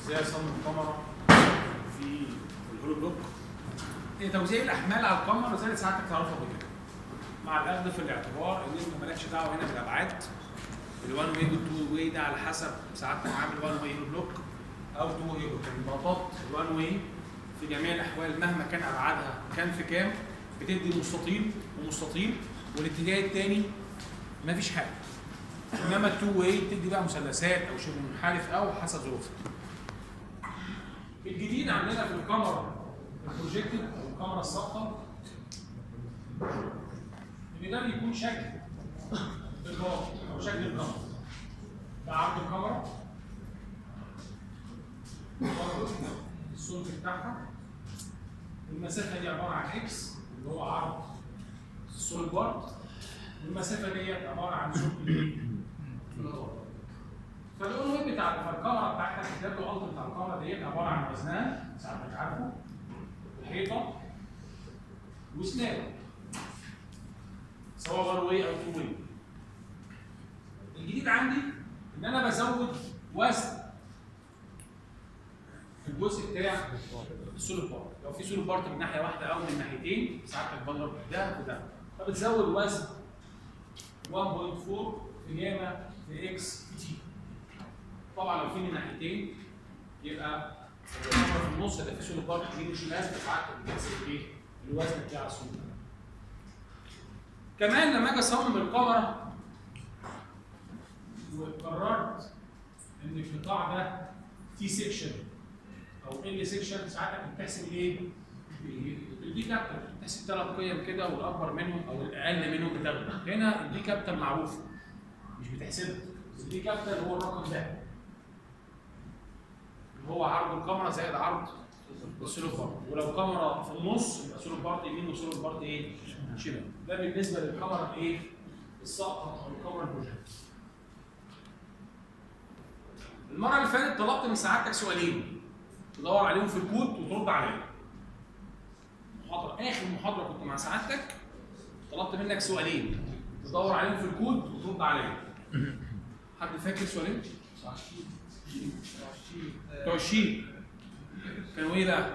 ازاي اصمم كاميرا في الهولو بلوك إيه توزيع الاحمال على الكاميرا زي اللي ساعتك تعرفها قبل كده مع الاخذ في الاعتبار ان انت مالكش دعوه هنا بالابعاد الوان واي والتو واي ده على حسب ساعتك عامل وان واي بلوك او تو واي بلوك البلاطات الوان واي في جميع الاحوال مهما كان ابعادها كان في كام بتدي مستطيل ومستطيل والاتجاه الثاني مفيش حاجه انما التو واي بتدي بقى مثلثات او شبه منحرف او حسب ظروفها الجديد عندنا في الكاميرا البروجيكتد او الكاميرا الساقطه ان ده بيكون شكل الباطن او شكل الكاميرا ده عرض الكاميرا السمك بتاعها المسافه دي عباره عن اكس اللي هو عرض السوليد بارت والمسافه ديت عباره عن سمك الفلاتار فالاون ويب بتاع فالكاميرا بتاعتك الدبل الالت بتاع الكاميرا ديت عباره عن وزنها ساعتك عارفه الحيطه وسناب سواء وان واي او تو واي الجديد عندي ان انا بزود وزن في الجزء بتاع السولو بارت لو في سولو بارت من ناحيه واحده او من ناحيتين ساعتك بضرب ده وده فبتزود وزن 1.4 في جاما في اكس في تي طبعا لو في من ناحيتين يبقى الكاميرا في النص هيبقى في سولو بارت يمين وشمال فساعتك بتحسب ايه الوزن بتاع السولو كمان لما اجي اصمم الكاميرا وقررت ان القطاع ده تي سيكشن او ال سيكشن ساعتك بتحسب ايه؟ الدي كابتل بتحسب ثلاث قيم كده والاكبر منهم او الاقل منهم بتاخده هنا الدي كابتل معروف مش بتحسبها الدي كابتل هو الرقم ده اللي هو عرض الكاميرا زائد عرض السولو بارت ولو كاميرا في النص يبقى سولو بارت يمين وسولو بارت ايه؟ شمال ده بالنسبه للكاميرا الايه؟ الساقطه او الكاميرا البروجيكت المره اللي فاتت طلبت من سعادتك سؤالين تدور عليهم في الكود وترد عليهم محاضره اخر محاضره كنت مع سعادتك طلبت منك سؤالين تدور عليهم في الكود وترد عليهم حد فاكر سؤالين؟ بتوع الشيت كانوا ايه بقى؟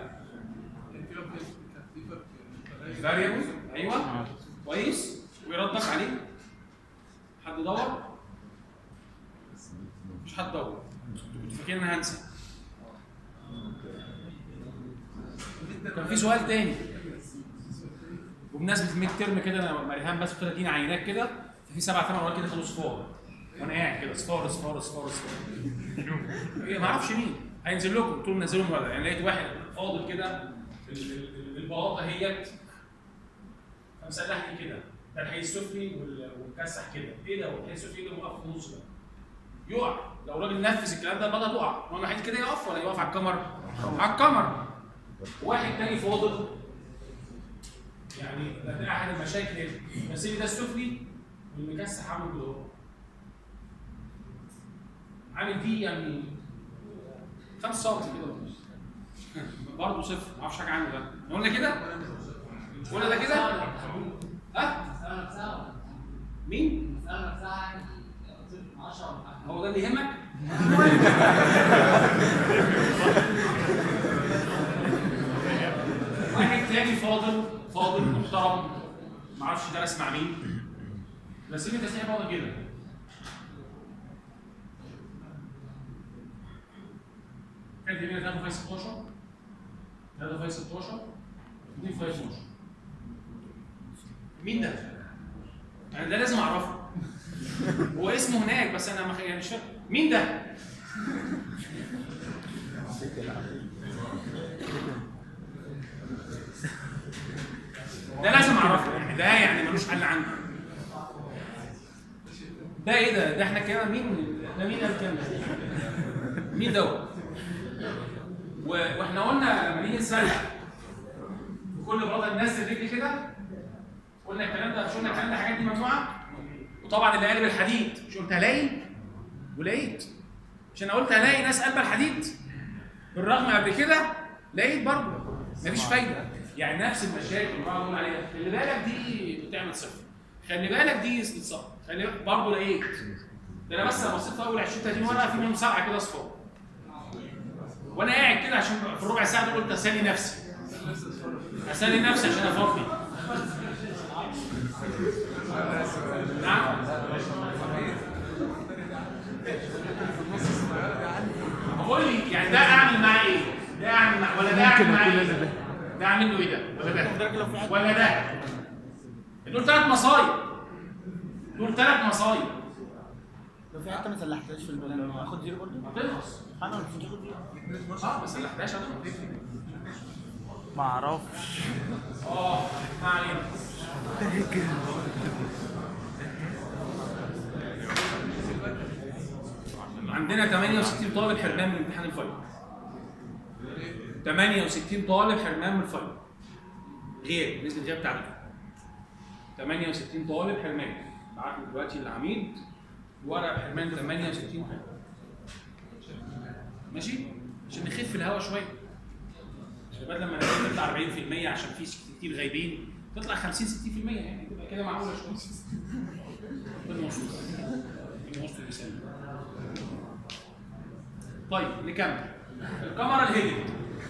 فاريبل ايوه كويس ويردك عليه حد دور؟ مش حد دور كنت فاكر ان انا هنسى كان في سؤال تاني بمناسبه الميد ترم كده انا مريهان بس 30 عينات كده في سبع ثمان ورقات كده خدوا صفار وانا قاعد كده صفار صفار صفار صفار إيه، ما اعرفش مين هينزل لكم قلت لهم نزلهم ورقه يعني لقيت واحد فاضل كده ال- ال- ال- البلاطه اهيت فمسلحني كده ده الحي السفلي وال- والمكسح كده ايه ده والحي السفلي ده موقف في النص ده يقع لو الراجل نفذ الكلام ده البلاطه تقع هو الوحيد كده يقف ولا يقف على الكمر؟ على الكمر واحد تاني فاضل يعني ده احد المشاكل المسيري ده السفلي والمكسح عامل كده اهو عامل دي يعني 5 سم كده برضه صفر ما اعرفش حاجه عنه ده قلنا كده قلنا ده كده ها مين هو ده اللي يهمك واحد تاني فاضل فاضل محترم ما اعرفش درس مع مين بس في تسليح فاضل كده كانت هنا 3 في 16 3 في 16 2 في 12 مين ده؟ يعني ده لازم اعرفه هو اسمه هناك بس انا ما يعني مش فاهم مين ده؟ ده لازم اعرفه يعني ده يعني ملوش حل عندي ده ايه ده؟ ده احنا كده مين ده مين قال كام ده؟ مين دوت؟ و- واحنا قلنا لما نيجي نسلح في كل بلاطه ننزل رجلي كده قلنا الكلام ده مش قلنا الكلام ده الحاجات دي ممنوعه وطبعا اللي قالب الحديد مش قلت هلاقي ولقيت مش انا قلت هلاقي ناس قلب الحديد بالرغم قبل كده لقيت برضه مفيش فايده يعني نفس المشاكل اللي بقعد اقول عليها خلي بالك دي بتعمل صفر خلي بالك دي صفر خلي بالك برضه لقيت ده انا بس لما بصيت في اول 20 30 ورقه في منهم سبعه كده صفار وانا قاعد كده عشان في الربع ساعه دول قلت اسالي نفسي اسالي نفسي عشان افضي نعم بقول لي يعني ده اعمل معاه ايه؟ ده اعمل مع ولا ده اعمل معاه ايه؟ ده اعمل له ايه ده؟ ولا ده؟ ولا ده؟ دول ثلاث مصايب دول ثلاث مصايب لو في حته ما سلحتهاش في البلان هاخد زيرو برضه هتخلص انا مش هتاخد زيرو اه بس ما سلحتهاش هتخلص ما اعرفش اه ما علينا عندنا 68 طالب حرمان من امتحان الفاينل 68 طالب حرمان من الفاينل غير نسبة غياب تعليم 68 طالب حرمان بعت له دلوقتي العميد ورق حرمان 68 طالب ماشي عشان نخف الهوا شويه عشان بدل ما نلاقي تطلع 40% عشان في كتير غايبين تطلع 50 60% يعني تبقى كده معقوله شويه ربنا يستر ربنا يستر بيسلم طيب نكمل الكاميرا الهيدد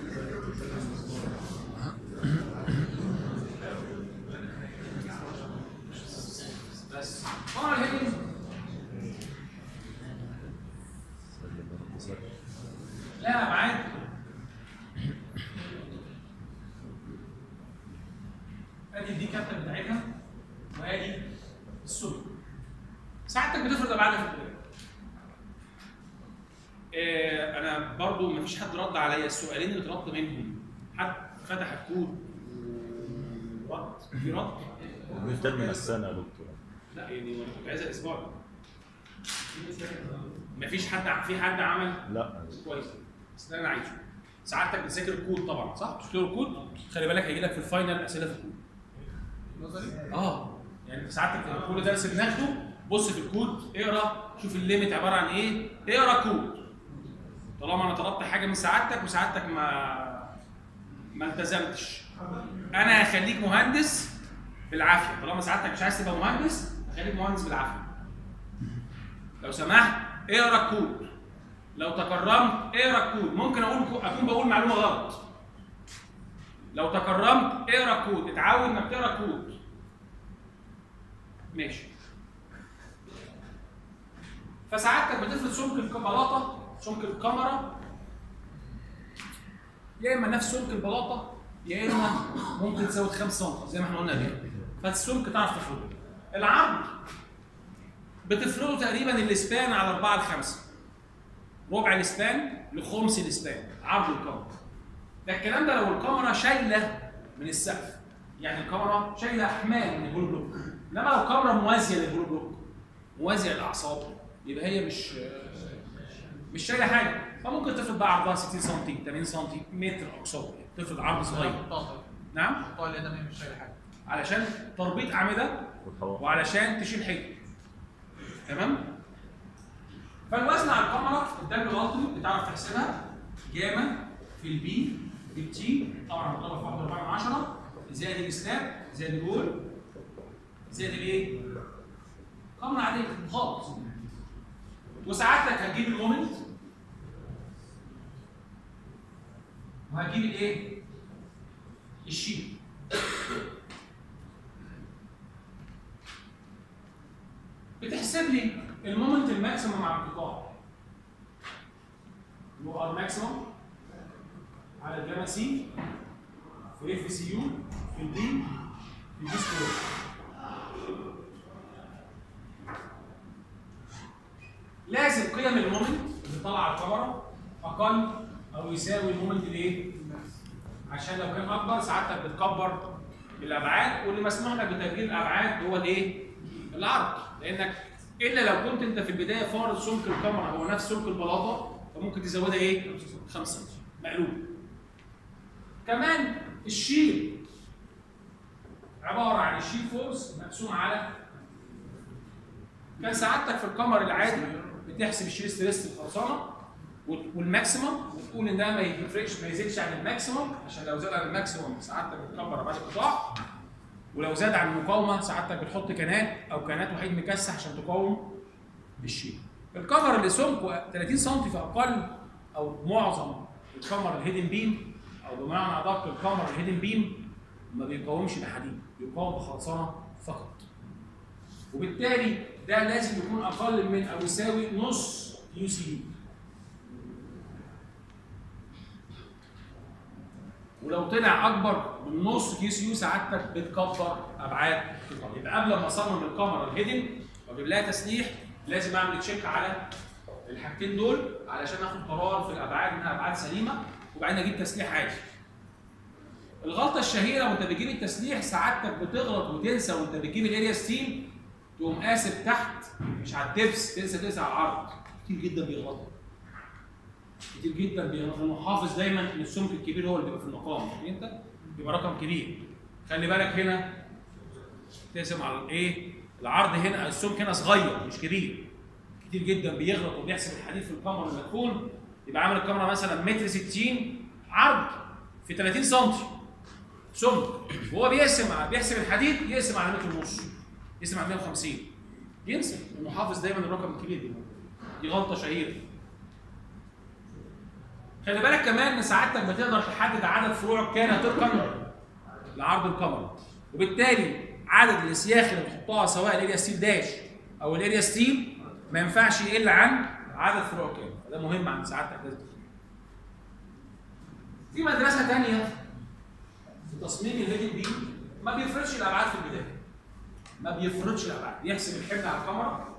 بس الكاميرا الهيدد لا ابعاد ادي دي كابتن بتاعتها وادي السلك ساعتك بتفرض ابعادها في البدايه آه انا برضو ما فيش حد رد عليا السؤالين اللي اترد منهم حد فتح الكود ورد في رد بيتم من السنه يا دكتور لا يعني انا كنت عايزها الاسبوع ده ما فيش حد في حد عمل لا كويس بس ده انا عايزه ساعتك بتذاكر الكود طبعا صح؟ مش بتقرا الكود خلي بالك هيجي لك في الفاينل اسئله في الكود اه يعني ساعتك كل درس بناخده بص في الكود اقرا شوف الليميت عباره عن ايه اقرا كود طالما انا طلبت حاجه من سعادتك وسعادتك ما ما التزمتش انا هخليك مهندس بالعافيه طالما سعادتك مش عايز تبقى مهندس هخليك مهندس بالعافيه لو سمحت اقرا الكود لو تكرمت اقرا الكود ممكن اقول اكون بقول معلومه غلط لو تكرمت اقرا كود اتعود انك تقرا كود ماشي فساعتك بتفرض سمك البلاطه سمك الكاميرا يا اما نفس سمك البلاطه يا اما ممكن تزود 5 سم زي ما احنا قلنا قبل كده فالسمك تعرف تفرضه العرض بتفرضه تقريبا الاسبان على 4 ل 5 ربع الاسبان لخمس الاسبان عرض الكاميرا ده الكلام ده لو الكاميرا شايله من السقف يعني الكاميرا شايله احمال من البلو بلوك انما لو كاميرا موازيه للبلو بلوك موازيه للاعصاب يبقى هي مش مش شايله حاجه فممكن تفرض بقى عرضها 60 سم 80 سم متر اقصاه تفرض عرض صغير نعم الطاقه الادميه مش شايله حاجه علشان تربيط اعمده والهواء وعلشان تشيل حيطه تمام فالوزن على الكاميرا قدام الالتيميت بتعرف تحسبها جاما في البي بالتي طبعا هنضربها في 1.4 من 10 زائد السلاب زائد الول زائد الايه؟ كاميرا عاديه خالص وساعتك هتجيب المومنت وهتجيب الايه؟ الشيل بتحسب لي المومنت الماكسيموم على القطاع اللي هو ار ماكسيموم على الجاما سي في اف سي يو في الدي في دي سكوير لازم قيم المومنت اللي طالعه على الكاميرا اقل او يساوي المومنت الايه؟ عشان لو كان اكبر ساعتك بتكبر الابعاد واللي مسموح لك بتغيير الابعاد هو الايه؟ العرض لانك الا لو كنت انت في البدايه فارض سمك الكاميرا هو نفس سمك البلاطه فممكن تزودها ايه؟ 5 سم مقلوب كمان الشيل عباره عن الشيل فورس مقسوم على كان سعادتك في الكاميرا العادي بتحسب الشيل ستريس في الخرسانه وت- والماكسيمم وتقول ان ده ما يفرقش ما يزيدش عن الماكسيمم عشان لو زاد عن الماكسيمم سعادتك بتكبر ابعاد القطاع ولو زاد عن المقاومه سعادتك بتحط كانات او كانات وحيد مكسح عشان تقاوم الشيء. الكفر اللي سمكه 30 سم في اقل او معظم الكاميرا الهيدن بيم او بمعنى ادق الكاميرا الهيدن بيم ما بيقاومش بحديد بيقاوم بخرسانه فقط وبالتالي ده لازم يكون اقل من او يساوي نص يو سي دي ولو طلع اكبر من نص كيو سي يو سعادتك بتكبر ابعاد الكاميرا يبقى قبل ما اصمم الكاميرا الهيدن واجيب لها تسليح لازم اعمل تشيك على الحاجتين دول علشان اخد قرار في الابعاد انها ابعاد سليمه وبعدين اجيب تسليح عادي. الغلطه الشهيره وانت بتجيب التسليح سعادتك بتغلط وتنسى وانت بتجيب الاريا ستيل تقوم قاسب تحت مش على الدبس تنسى تنسى على العرض كتير جدا بيغلطوا كتير جدا بيغلطوا لانه حافظ دايما ان السمك الكبير هو اللي بيبقى في المقام لكن انت بيبقى رقم كبير خلي بالك هنا تقسم على الايه العرض هنا السمك هنا صغير مش كبير كتير جدا بيغلط وبيحسب الحديد في الكاميرا المدفون يبقى عامل الكاميرا مثلا متر 60 عرض في 30 سم سمك وهو بيقسم بيحسب الحديد يقسم على متر ونص يقسم على 150 ينسى انه حافظ دايما الرقم الكبير دي دي غلطه شهيره خلي بالك كمان ان سعادتك بتقدر تحدد عدد فروع كان طبقا لعرض الكاميرا وبالتالي عدد الاسياخ اللي بتحطها سواء الاريا ستيل داش او الاريا ستيل ما ينفعش يقل عن عدد فروع كامل ده مهم عند سعادتك لازم تفهم. في مدرسه ثانيه في تصميم الهيدن بي ما بيفرضش الابعاد في البدايه ما بيفرضش الابعاد يحسب الحمل على الكاميرا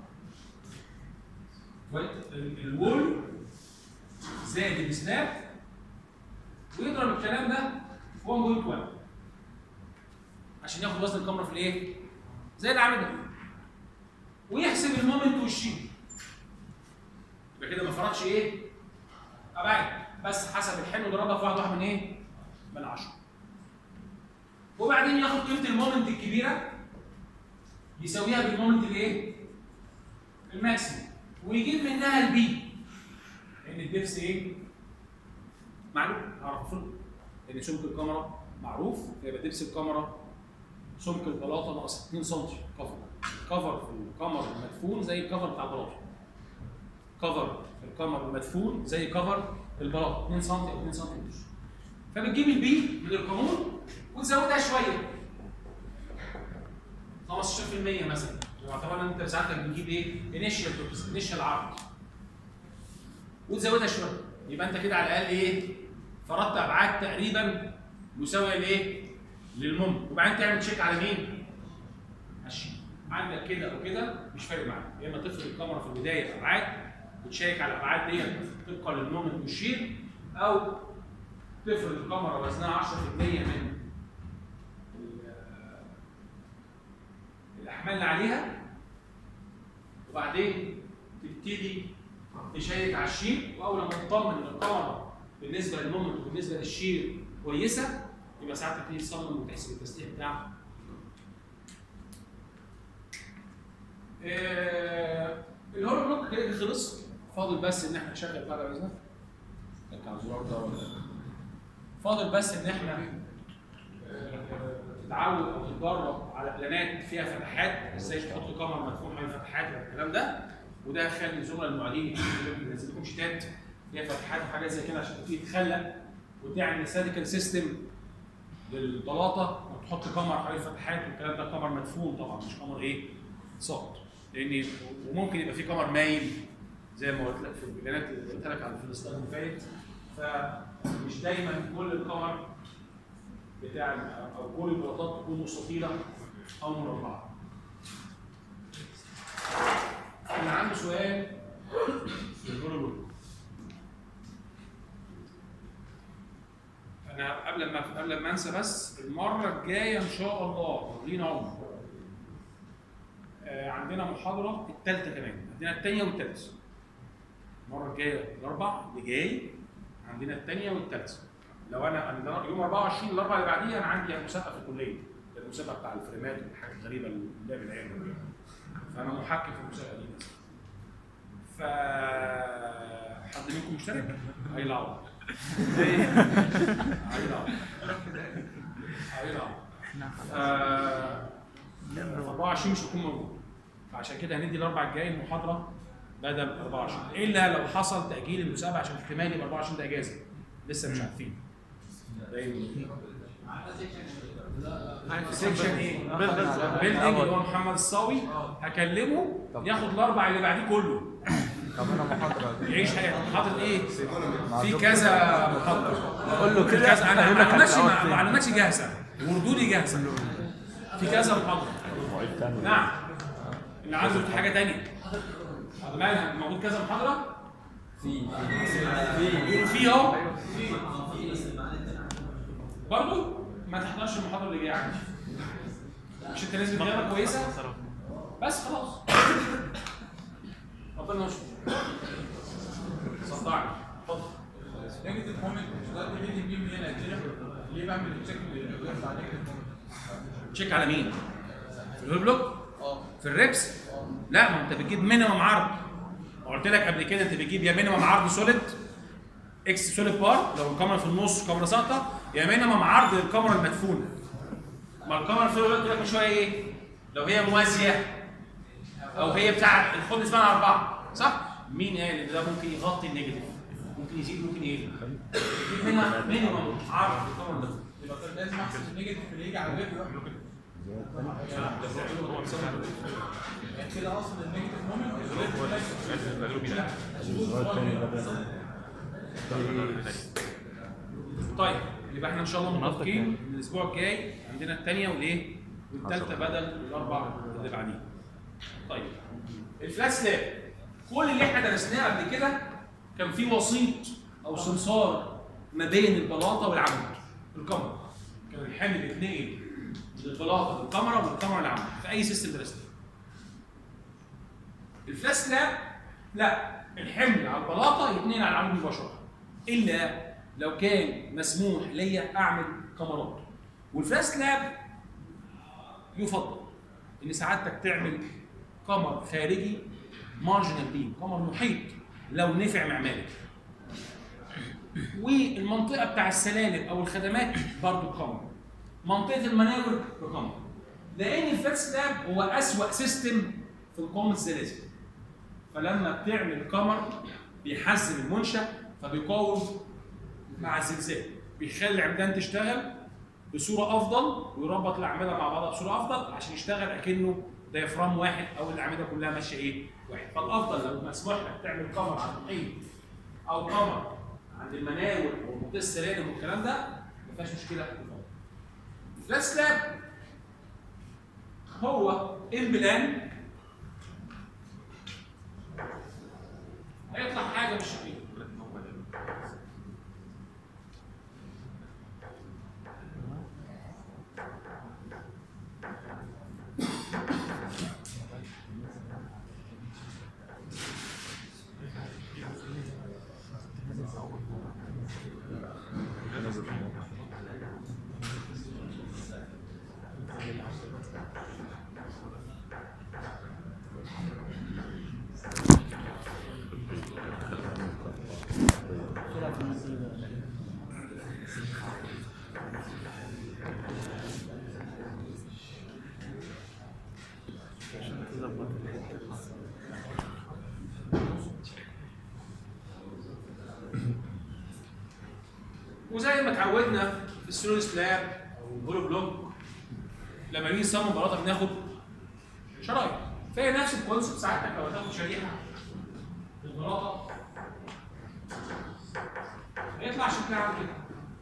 ال- الوول زائد السناب ويضرب الكلام ده في 1.1 عشان ياخد وزن الكاميرا في الايه؟ زي اللي عامل ده ويحسب المومنت والشيل يبقى كده ما فرضش ايه؟ ابعاد بس حسب الحمل ضربها في واحد واحد من ايه؟ من 10 وبعدين ياخد قيمه المومنت الكبيره يساويها بالمومنت الايه؟ الماكسيمم ويجيب منها البي لان الدبس ايه؟ معلوم اعرف لان سمك الكاميرا معروف فيبقى دبس الكاميرا سمك البلاطه ناقص 2 سم كفر كفر في الكاميرا المدفون زي الكفر بتاع البلاطه كفر في الكاميرا المدفون زي كفر البلاطه 2 سم او 2 سم ونص فبتجيب البي من القانون وتزودها شويه 15% مثلا يعتبر ان انت ساعتك بتجيب ايه؟ انيشال انيشال عرض وتزودها شويه يبقى انت كده على الاقل ايه؟ فرضت ابعاد تقريبا مساويه لايه؟ للمم وبعدين تعمل تشيك على مين؟ على الشيء عندك كده او كده مش فارق معاك يا اما تفرض الكاميرا في البدايه ابعاد وتشيك على الابعاد دي طبقا للمومنت والشير او تفرض الكاميرا وزنها 10% من ال- الاحمال اللي عليها وبعدين تبتدي تشيك على الشير واول ما تطمن ان الكاميرا بالنسبه للمومنت وبالنسبه للشير كويسه يبقى ساعتها تبتدي تصمم وتحسب التسليح بتاعك آه، الهولو بلوك كده خلص فاضل بس ان احنا نشغل بقى باذن كان على الزرار ده ولا فاضل بس ان احنا آه، تتعود او تتدرب على بلانات فيها فتحات ازاي تحط كاميرا مدفون حوالين فتحات والكلام ده وده هيخلي الزملاء المعيدين ينزل لكم شتات فيها فتحات وحاجات زي كده عشان تبتدي تخلق وتعمل ساديكال سيستم للبلاطه وتحط كاميرا حوالين فتحات والكلام ده كاميرا مدفون طبعا مش كاميرا ايه؟ سقط لان وممكن يبقى في كاميرا مايل زي ما قلت لك في البيانات اللي قلت لك على في السلايد اللي فات فمش دايما كل الكاميرا بتاع او كل البلاطات تكون مستطيله او مربعه. اللي عنده سؤال يقول له انا قبل ما قبل ما انسى بس المره الجايه ان شاء الله لينا عمر آه، عندنا محاضره الثالثه كمان عندنا الثانيه والثالثه المره الجايه الاربع اللي جاي عندنا الثانيه والثالثه لو انا عندنا يوم 24 الاربع اللي بعديه انا عندي مسابقه في الكليه المسابقه بتاع الفريمات والحاجات الغريبه اللي بنعمل العيال دي. فانا محكم في المسابقه دي بس ف حد منكم مشترك؟ هيلعب هيلعب هيلعب آه، 24 مش هيكون موجود فعشان كده هندي الاربع الجاي المحاضره بدل 24 الا لو حصل تاجيل المسابقه عشان احتمال يبقى 24 ده اجازه لسه مش عارفين سيكشن ايه؟ بيلدينج اللي هو محمد الصاوي هكلمه ياخد الاربع اللي بعديه كله طب انا محاضره يعيش حياته حاطط ايه؟ في كذا محاضره قول له في كده كذا انا هيقول لك معلوماتي هتقعد فين. معلوماتي جاهزه وردودي جاهزه في كذا محاضره معيد تاني نعم اللي عنده في حاجه ثانيه مالها موجود كذا محاضره في في في اهو برضه ما تحضرش المحاضره اللي جايه عندي مش انت لازم غيابه كويسه بس خلاص ربنا يستر صدعني اتفضل نيجاتيف مومنت مش ده اللي بيجي بيه من هنا كده ليه بعمل تشيك بيرفع نيجاتيف مومنت تشيك على مين؟ في الهول بلوك؟ في الريبس؟ لا ما انت بتجيب مينيمم عرض قلت لك قبل كده انت بتجيب يا مينيمم عرض سوليد اكس سوليد بار لو الكاميرا في النص والكاميرا ساقطه يا مينيمم عرض للكاميرا المدفونه ما الكاميرا في الهول لك من شويه ايه؟ لو هي موازيه او هي بتاع الخد اسمها اربعه صح؟ مين قال ان ده ممكن يغطي النيجاتيف؟ ممكن يزيد ممكن يقل يجيب هنا مينيمم عرض للكاميرا المدفونه يبقى كان لازم احسب النيجاتيف اللي يجي على الويب يروح له كده يعني كده اصلا النيجاتيف مومنت الزرار التاني بدل طيب يبقى احنا ان شاء الله متفقين ان الاسبوع الجاي عندنا الثانيه والايه؟ والثالثه بدل الاربع اللي بعدين. طيب الفلات سلاب كل اللي احنا درسناه قبل كده كان في وسيط او سمسار ما بين البلاطه والعمود الكاميرا كان الحمل بيتنقل من البلاطه للكاميرا ومن الكاميرا للعمود في اي سيستم درسناه. الفلات سلاب لا الحمل على البلاطه يتنقل على العمود مباشره الا لو كان مسموح ليا اعمل كاميرات والفلاش لاب يفضل ان سعادتك تعمل كاميرا خارجي مارجنال بيم كاميرا محيط لو نفع معماري والمنطقه بتاع السلالم او الخدمات برضو بكاميرا منطقه المناور بكاميرا لان الفلاش لاب هو اسوا سيستم في القوم الزلازل فلما بتعمل كاميرا بيحزم المنشا فبيقاوم مع الزلزال بيخلي العمدان تشتغل بصوره افضل ويربط الاعمده مع بعضها بصوره افضل عشان يشتغل اكنه ديافرام واحد او الاعمده كلها ماشيه ايه؟ واحد فالافضل لو مسموح لك تعمل كاميرا على المحيط او كاميرا عند المناور او منطقه السلالم والكلام ده ما فيهاش مشكله فلاش سلاب هو البلان هيطلع حاجه بالشكل ده كده في النتيجة. وزي ما اتعودنا في السولو سلاب او الهولو بلوك لما نيجي نصمم بلاطه بناخد شرايط فهي نفس الكونسيبت ساعتك لو هتاخد شريحه في البلاطه هيطلع شكلها عامل كده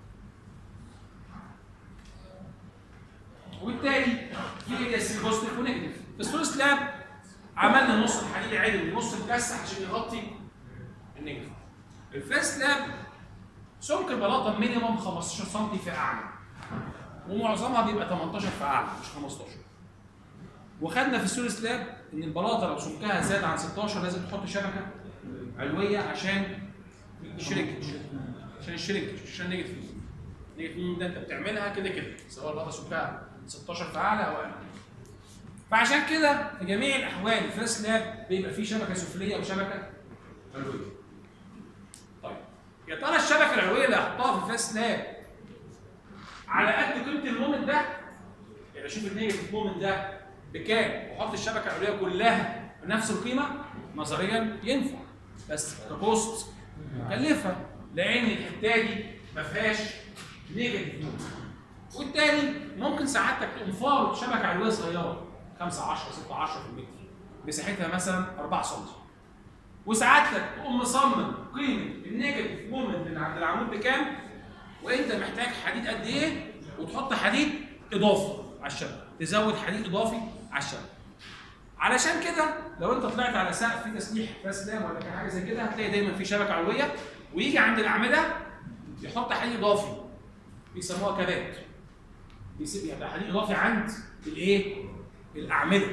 وبالتالي في ارياس بوزيتيف ونيجاتيف في السولو سلاب عملنا نص الحديد عدل ونص مكسح عشان يغطي النيجاتيف الفلاش سلاب سمك البلاطه مينيمم 15 سم في اعلى ومعظمها بيبقى 18 في اعلى مش 15 وخدنا في السولو سلاب ان البلاطه لو سمكها زاد عن 16 لازم تحط شبكه علويه عشان الشرينكج عشان الشرينكج مش عشان نيجاتيف نيجاتيف ده انت بتعملها كده كده سواء البلاطه سمكها 16 في اعلى او اقل فعشان كده في جميع الاحوال في سلاب بيبقى فيه شبكه سفليه وشبكه علويه طيب يا ترى الشبكه العلويه اللي هحطها في الفلاش سلاب على قد قيمه المومنت ده يعني اشوف النيجاتيف مومنت ده بكام واحط الشبكه العلويه كلها بنفس القيمه نظريا ينفع بس ككوست مكلفه لان الحته دي ما فيهاش نيجاتيف نود والتاني ممكن سعادتك تقوم فارض شبكه علويه صغيره 5 10 6 10 في المتر مساحتها مثلا 4 سم وسعادتك تقوم مصمم قيمه النيجاتيف مومنت من عند العمود بكام وانت محتاج حديد قد ايه وتحط حديد اضافي على الشبكه تزود حديد اضافي على الشبكه علشان كده لو انت طلعت على سقف فيه تسليح فاسلام ولا حاجه زي كده هتلاقي دايما في شبكه علويه ويجي عند الاعمده يحط حديد اضافي بيسموها كبات بيسيب يبقى حديد اضافي عند الايه؟ الاعمده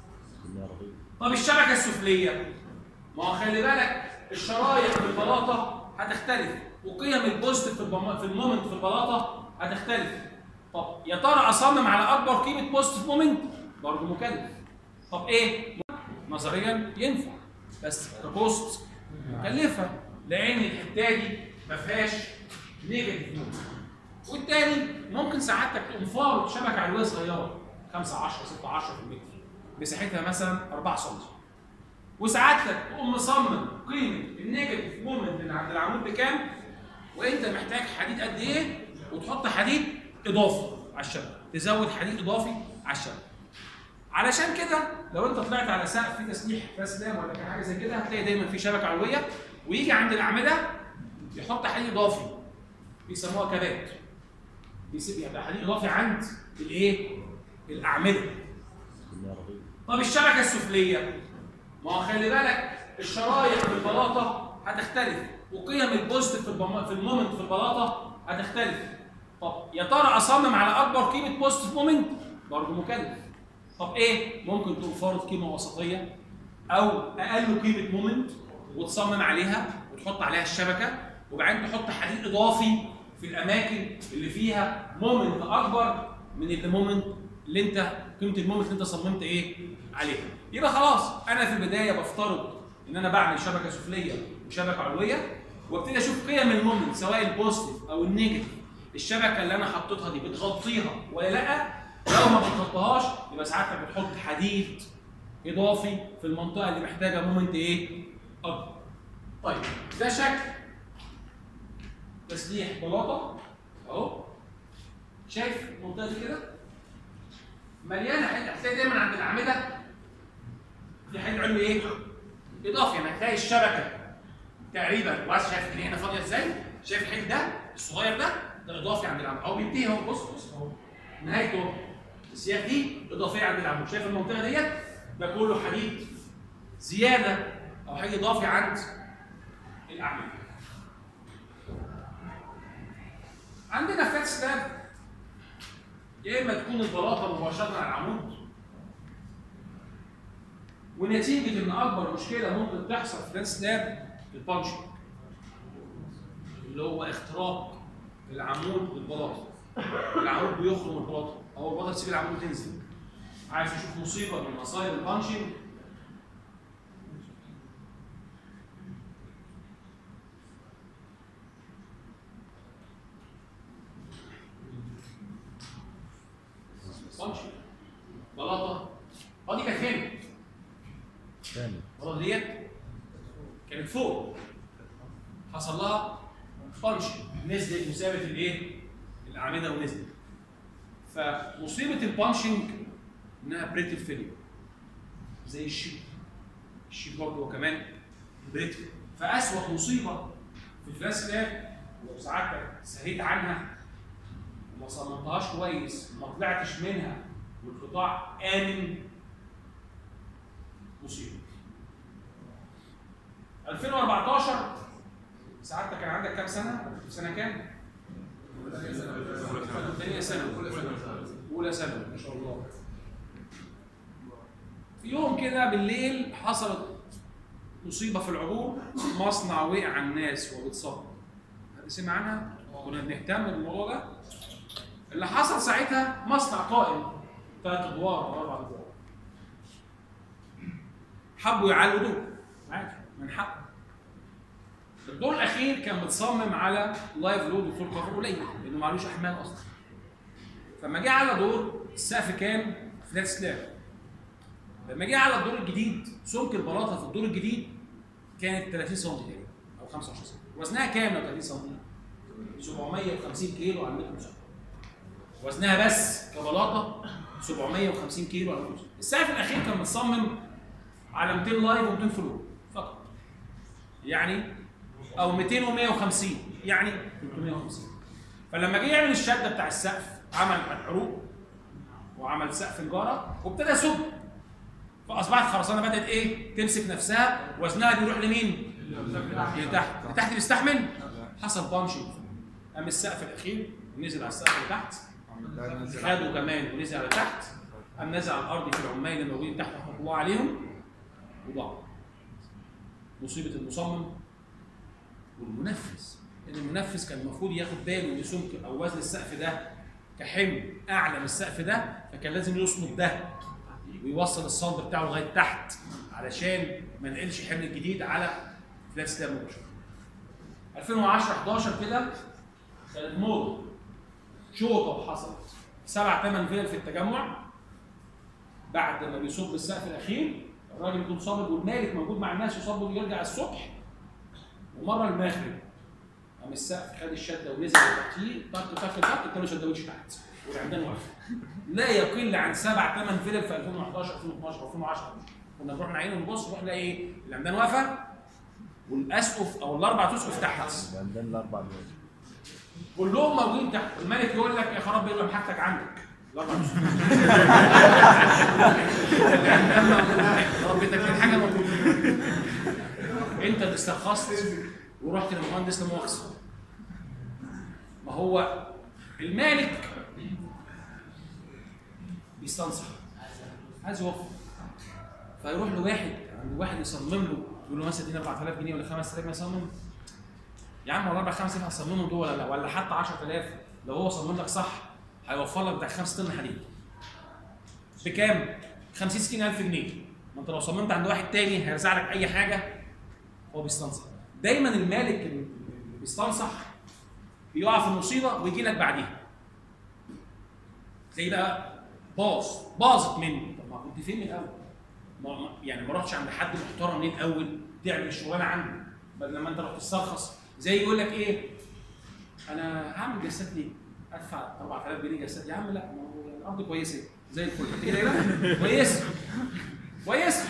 طب الشبكه السفليه ما هو خلي بالك الشرايح في البلاطه هتختلف وقيم البوزيتيف في البم- في المومنت في البلاطه هتختلف طب يا ترى اصمم على اكبر قيمه بوزيتيف مومنت برضه مكلف طب ايه نظريا ينفع بس ككوست مكلفه لان الحته دي ما فيهاش نيجاتيف نود والتاني ممكن سعادتك تقوم فارض شبكه علويه صغيره 5 10 6 10 في المتر مساحتها مثلا 4 سم وسعادتك تقوم مصمم قيمه النيجاتيف مومنت من عند العمود بكام وانت محتاج حديد قد ايه وتحط حديد اضافي على الشبكه تزود حديد اضافي على الشبكه علشان كده لو انت طلعت على سقف فيه تسليح فاسلام ولا حاجه زي كده هتلاقي دايما في شبكه علويه ويجي عند الاعمده يحط حديد اضافي بيسموها كبات بيسيب يبقى حديد اضافي عند الايه؟ الاعمده طب الشبكه السفليه ما هو خلي بالك الشرايح في البلاطه هتختلف وقيم البوزيتيف في البم- في المومنت في البلاطه هتختلف طب يا ترى اصمم على اكبر قيمه بوزيتيف مومنت برضه مكلف طب ايه ممكن تقوم فارض قيمه وسطيه او اقل قيمه مومنت وتصمم عليها وتحط عليها الشبكه وبعدين تحط حديد اضافي في الاماكن اللي فيها مومنت اكبر من المومنت اللي انت قيمه المومنت اللي انت صممت ايه عليها يبقى خلاص انا في البدايه بفترض ان انا بعمل شبكه سفليه وشبكه علويه وابتدي اشوف قيم المومنت سواء البوزيتيف او النيجاتيف الشبكه اللي انا حطيتها دي بتغطيها ولا لا لو ما بتغطيهاش يبقى ساعتها بتحط حديد اضافي في المنطقه اللي محتاجه مومنت ايه اكبر طيب ده شكل تسليح بلاطه اهو شايف المنطقه دي كده مليانه حديد هتلاقي دايما عند الاعمده في حديد علوي ايه اضافي يعني هتلاقي الشبكه تقريبا وعايز شايف ان هنا فاضيه ازاي شايف الحديد ده الصغير ده ده اضافي عند العمود اهو بينتهي اهو بص بص اهو نهايته اهو. السياخ دي اضافيه عند العمود شايف المنطقه ديت ده كله حديد زياده او حديد اضافي عند الاعمده عندنا فات سلاب يا اما تكون البلاطه مباشره على العمود ونتيجه ان اكبر مشكله ممكن تحصل في فات سلاب البانشنج اللي هو اختراق العمود بالبلاطه العمود بيخرم البلاطه او البلاطه تسيب العمود وتنزل عايز تشوف مصيبه من مصايب البانشنج بانشنج بلاطه اه دي كانت فين؟ تاني البلاطه ديت كانت فوق حصل لها بانش نزلت وسابت الايه؟ الاعمده ونزلت فمصيبه البانشنج انها بريتل فيلير زي الشيب الشيب برضه هو كمان بريتل فاسوأ مصيبه في الفلاس لاب لو ساعتك سهيت عنها وما صممتهاش كويس وما طلعتش منها والقطاع امن مصيبه 2014 ساعتك كان عندك كام سنه؟ في سنه كام؟ ثانيه ثانوي اولى ثانوي ما شاء الله في يوم كده بالليل حصلت مصيبه في العبور مصنع وقع على الناس وبتصب حد سمع عنها؟ كنا بنهتم بالموضوع ده اللي حصل ساعتها مصنع قائم ثلاث ادوار او اربع ادوار حبوا يعلوا دول عادي من حقه الدور الاخير كان متصمم على لايف لود وفول كفر قليل لانه معلوش احمال اصلا فلما جه على دور السقف كان فلات سلاب لما جه على الدور الجديد سمك البلاطه في الدور الجديد كانت 30 سم تقريبا او 25 سم وزنها كام لو 30 سم 750 كيلو على المتر مسطح وزنها بس كبلاطه 750 كيلو على المتر مسطح السقف الاخير كان متصمم على 200 لايف و200 فلور فقط يعني او 200 و150 يعني 350 فلما جه يعمل الشده بتاع السقف عمل عروق وعمل سقف نجاره وابتدى يصب فاصبحت الخرسانه بدات ايه تمسك نفسها وزنها بيروح لمين لتحت لتحت بيستحمل حصل بانشنج قام السقف الاخير نزل على السقف اللي تحت خده كمان ونزل على تحت قام نزل على الارض في العمال اللي موجودين تحت رحمه الله عليهم وضاعوا مصيبه المصمم والمنفذ ان المنفذ كان المفروض ياخد باله ان سمك او وزن السقف ده كحمل اعلى من السقف ده فكان لازم يصمد ده ويوصل الصلب بتاعه لغايه تحت علشان ما نقلش الحمل الجديد على فلات سلاب مباشره 2010 11 كده كانت موضه شوطه وحصلت سبع ثمان فيل في التجمع بعد ما بيصب السقف الاخير الراجل يكون صابب والمالك موجود مع الناس يصب ويرجع الصبح ومره المغرب قام السقف خد الشده ونزل تحتيه طق طق طق اداله سندوتش تحت والعمدان واقف لا يقل عن سبع ثمان فيلم في 2011 2012 2010 كنا بنروح نعين ونبص نروح نلاقي ايه العمدان واقفه والاسقف او الاربع اسقف تحت عندنا الاربع دول كلهم موجودين تحت الملك يقول لك يا خراب يبقى حاجتك عندك الاربع اسقف ربيتك في حاجه موجوده انت اللي استرخصت ورحت للمهندس لمؤاخذه ما هو المالك بيستنصح عايز يوفر فيروح لواحد عند واحد يصمم له يقول له مثلا اديني 4000 جنيه ولا 5000 ما يصمم يا عم والله 4 5000 هصممهم دول ولا ولا حتى 10000 لو هو صمم لك صح هيوفر لك بتاع 5 طن حديد بكام؟ 50 60000 جنيه ما انت لو صممت عند واحد تاني هيرزع لك اي حاجه هو بيستنصح دايما المالك اللي بيستنصح بيقع في المصيبه ويجي لك بعديها تلاقيه بقى باظ باظت مني طب ما كنت فين من الاول؟ ما ما- يعني ما رحتش عند حد محترم ليه الاول تعمل الشغلانه عنده بدل لما انت رحت تسترخص زي يقول لك ايه انا هعمل جسات ليه؟ ادفع 4000 جنيه جسات يا عم لا ما هو الارض كويسه زي الفل تيجي كده كويسه كويسه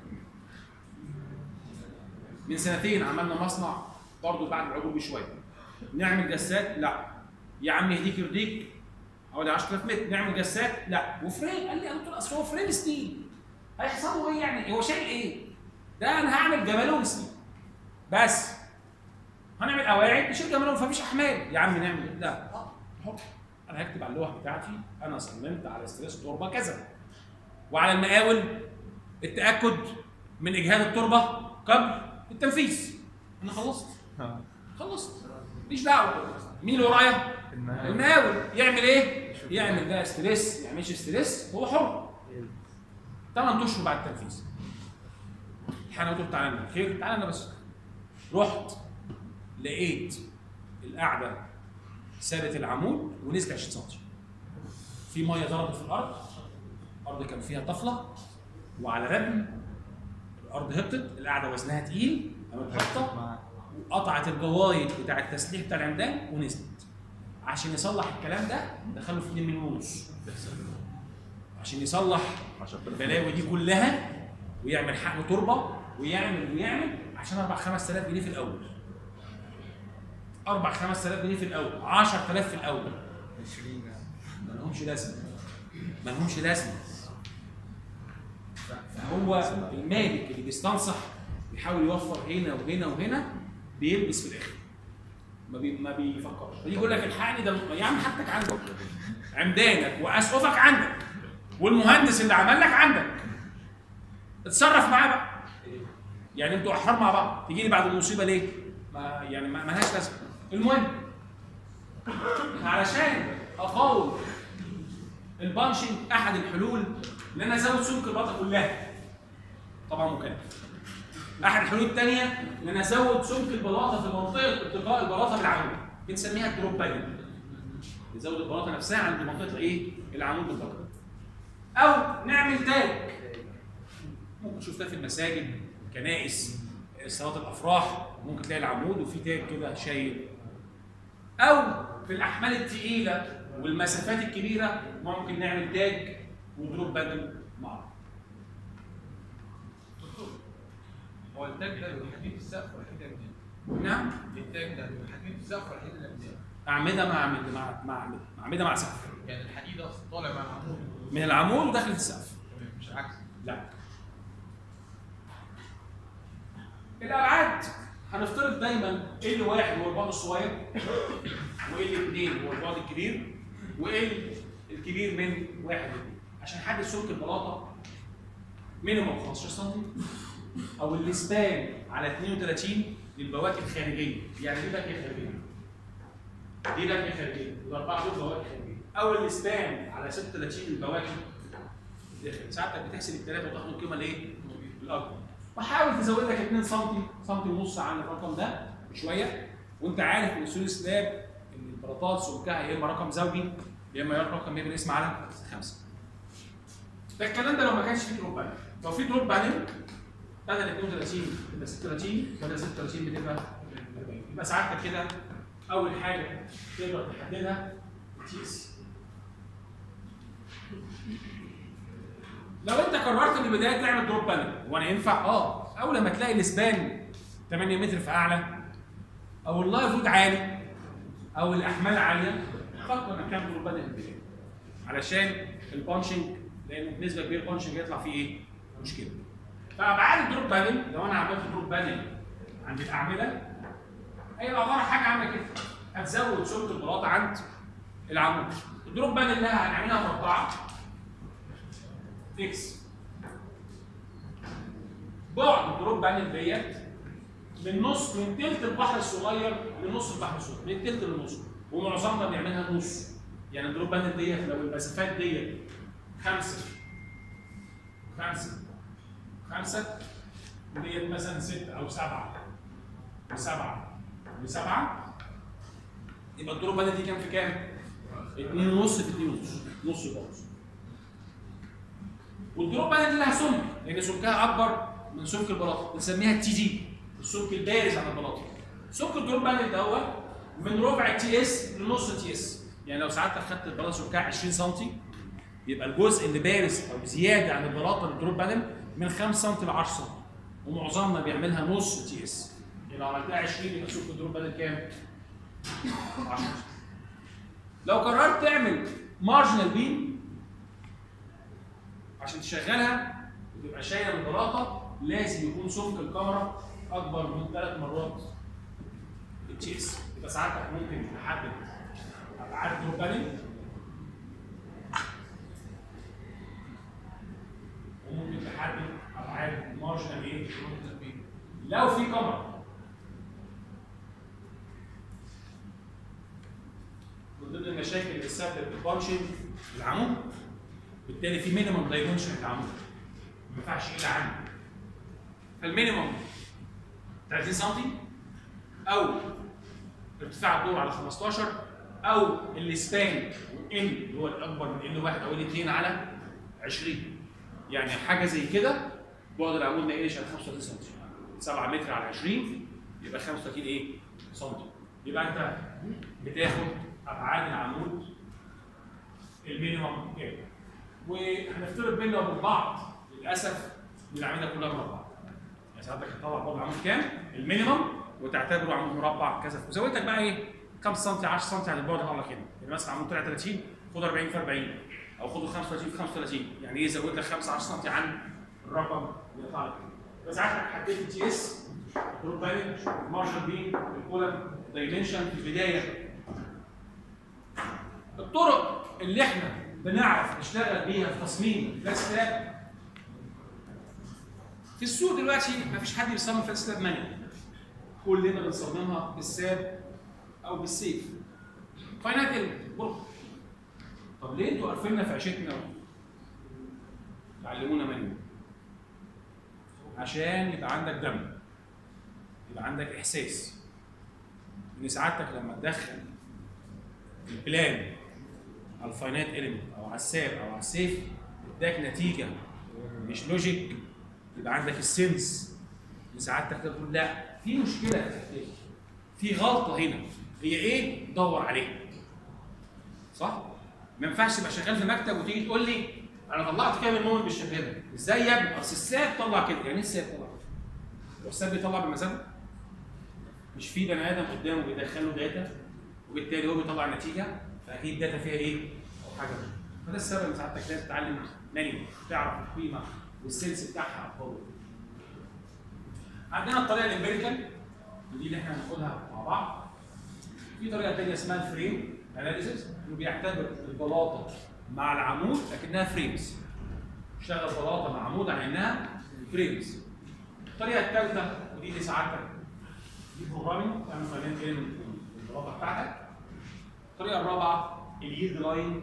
من سنتين عملنا مصنع برضه بعد العروض بشويه نعمل جسات لا يا عم يهديك يرضيك حوالي 10000 متر نعمل جسات لا وفريم قال لي يا دكتور اصل هو فريم ستيل هيحصل له ايه يعني هو شايل ايه؟ ده انا هعمل جمالون ستيل بس هنعمل قواعد نشيل جمالون فمفيش احمال يا عم نعمل إيه؟ لا حط انا هكتب على اللوحه بتاعتي انا صممت على ستريس تربه كذا وعلى المقاول التاكد من اجهاد التربه قبل التنفيذ انا خلصت خلصت ماليش دعوه مين اللي ورايا؟ المقاول يعمل ايه؟ يعمل بقى ستريس ما يعملش ستريس هو حر 8 اشهر بعد التنفيذ الحقيقه قلت له تعالى لنا خير تعالى لنا بس رحت لقيت القاعده سابت العمود ونزل 20 سم في ميه ضربت في الارض الارض كان فيها طفله وعلى ردم الارض هبطت القاعده وزنها تقيل قامت هبطه وقطعت الجوايد بتاع التسليح بتاع العمدان ونزلت عشان يصلح الكلام ده دخله في 2 مليون ونص عشان يصلح البلاوي دي كلها ويعمل حقن تربه ويعمل ويعمل عشان 4 5000 جنيه في الاول 4 5000 جنيه في الاول 10000 في الاول 20 ما لهمش لازمه ما لهمش لازمه فهو المالك اللي بيستنصح بيحاول يوفر هنا وهنا وهنا بيلبس في الاخر ما بي ما بيفكرش فيجي يقول لك الحقني ده يا عم حاجتك عندك عمدانك واسقفك عندك والمهندس اللي عمل لك عندك اتصرف معاه بقى يعني انتوا احرار مع بعض تيجي لي بعد المصيبه ليه؟ ما يعني ما ملهاش لازمه المهم علشان اقاوم البانشنج احد الحلول ان انا ازود سمك البلاطه كلها طبعا مكلف احد الحلول الثانيه ان انا ازود سمك البلاطه في منطقه التقاء البلاطه بالعمود بنسميها الدروب باين نزود البلاطه نفسها عند منطقه ايه العمود بالبلاطه او نعمل تاج ممكن تشوف ده في المساجد الكنائس صالات الافراح ممكن تلاقي العمود وفي تاج كده شايل او في الاحمال الثقيله والمسافات الكبيره ممكن نعمل تاج ودروب بادل مع بعض هو التاج ده بيبقى حديد في السقف ولا حديد الابنيه؟ نعم التاج ده بيبقى حديد في السقف ولا حديد الابنيه؟ اعمده مع اعمده مع مع اعمده اعمده مع سقف يعني الحديد اصلا طالع مع العمود من العمود وداخل في السقف تمام، مش العكس لا الابعاد هنفترض دايما ال واحد هو البعد الصغير وال اثنين هو البعد الكبير وال الكبير من واحد لاثنين عشان نحدد سمك البلاطه مينيموم 15 سم او الاسبان على 32 للبواكي الخارجيه يعني دي باكيه خارجيه دي باكيه خارجيه والاربعه دول بواكي خارجيه او الاسبان على 36 للبواكي داخل ساعتك بتحسب الثلاثه وتاخد القيمه الايه؟ الاكبر وحاول تزود لك 2 سم سم ونص عن الرقم ده بشويه وانت عارف ان اصول السلاب ان البلاطات سمكها يا اما رقم زوجي يا اما رقم يبقى اسم على خمسه. ده الكلام ده لو ما كانش فيه دروب بانل لو في دروب بانل بدل 32 تبقى 36 بدل 36 بتبقى 40 يبقى ساعتك كده اول حاجه تقدر تحددها تي اس لو انت قررت من البدايه تعمل دروب بانل وانا ينفع اه اول لما تلاقي الاسبان 8 متر في اعلى او اللايف وود عالي او الاحمال عاليه فكر انك تعمل دروب بانل في البدايه علشان البانشنج لان بنسبه كبيره البانشنج يطلع فيه ايه؟ مشكله فابعاد الدروب بانل لو انا عملت دروب بانل عند الاعمده هيبقى عباره عن حاجه عامله كده هتزود سمك البلاطه عند العمود الدروب بانل اللي هنعملها مربعه اكس بعد الدروب بانل ديت من نص من تلت البحر الصغير لنص البحر الصغير من تلت لنص ومعظمنا بيعملها نص يعني الدروب بانل ديت لو المسافات ديت خمسه خمسه خمسه ديت مثلا ستة أو سبعة وسبعة وسبعة يبقى الدروب بانل دي كام في كام؟ اتنين ونص في اتنين ونص نص بونص والدروب بانل دي لها سمك لان سمكها اكبر من سمك البلاطه بنسميها التي دي السمك البارز عن البلاطه سمك الدروب بانل ده هو من ربع تي اس لنص تي اس يعني لو ساعتك خدت البلاطه سمكها 20 سم يبقى الجزء اللي بارز او زياده عن البلاطه للدروب بانل من 5 سم ل 10 سم ومعظمنا بيعملها نص تي اس يعني لو عملتها 20 يبقى سمك الدروب بانل كام؟ 10 لو قررت تعمل مارجنال بيم عشان تشغلها وتبقى شايله من البلاطه لازم يكون سمك الكاميرا اكبر من ثلاث مرات التي اس يبقى ساعتك ممكن تحدد ابعاد دروب بانل وممكن تحدد ابعاد مارجنال ايه لو في كاميرا من ضمن المشاكل اللي بتسبب البانشنج العمود بالتالي في مينيمم دايمنشن للعمود ما ينفعش يقل عنه فالمينيمم 30 سم او ارتفاع الضوء على 15 او السبان ال اللي هو الاكبر من ال 1 او ال 2 على 20 يعني حاجه زي كده بعد العمود ما يقلش عن 35 سم 7 متر على 20 يبقى 35 ايه سم يبقى انت بتاخد ابعاد العمود المينيمم كام وهنفترض بيننا وبين بعض للاسف ان العمليه كلها مربع يعني ساعتك هتطلع بعد العمود كام المينيمم وتعتبره عمود مربع كذا وزودت بقى ايه 5 سم 10 سم عن البعد اللي لك هنا يعني مثلا عمود طلع 30 خد 40 في 40 او خده 35 في 35 يعني ايه زود لك 5 10 سم عن الرقم اللي يطلع لك بس عشان حددت التي اس جروب بالانج مارشال بين الكولم دايمنشن في البدايه الطرق اللي احنا بنعرف نشتغل بيها في تصميم فلات سلاب في السوق دلوقتي مفيش حد بيصمم فلات سلاب مانيوال كلنا بنصممها بالساب او بالسيف فاينات ايلمنت برضه طب ليه انتوا قرفنا في عيشتنا تعلمونا مانيوال عشان يبقى عندك دم يبقى عندك احساس ان سعادتك لما تدخل البلان على الفاينات اليمنت او على الساب او على السيف اداك نتيجه مش لوجيك يبقى عندك السنس لسعادتك تقدر تقول لا في مشكله في التحتيه في غلطه هنا هي ايه؟ دور عليها صح؟ ما ينفعش تبقى شغال في مكتب وتيجي تقول لي انا طلعت كام المومنت بالشكل ده ازاي يا ابني؟ اصل الساب طلع كده يعني ايه الساب طلع كده؟ هو الساب بيطلع بمزاجه؟ مش في بني ادم قدامه بيدخل له داتا وبالتالي هو بيطلع نتيجه فاكيد الداتا فيها ايه؟ حاجه فده السبب اللي ساعتك لازم تتعلم مانيوال تعرف القيمه والسنس بتاعها هو عندنا الطريقه الامبيريكال ودي اللي احنا هناخدها مع بعض في طريقه ثانيه اسمها الفريم اناليسيس انه بيعتبر البلاطه مع العمود لكنها فريمز شغل بلاطه مع عمود على انها فريمز الطريقه الثالثه ودي اللي ساعتك دي بروجرامينج تعمل فاينل كده من البلاطه بتاعتك الطريقه الرابعه اليلد لاين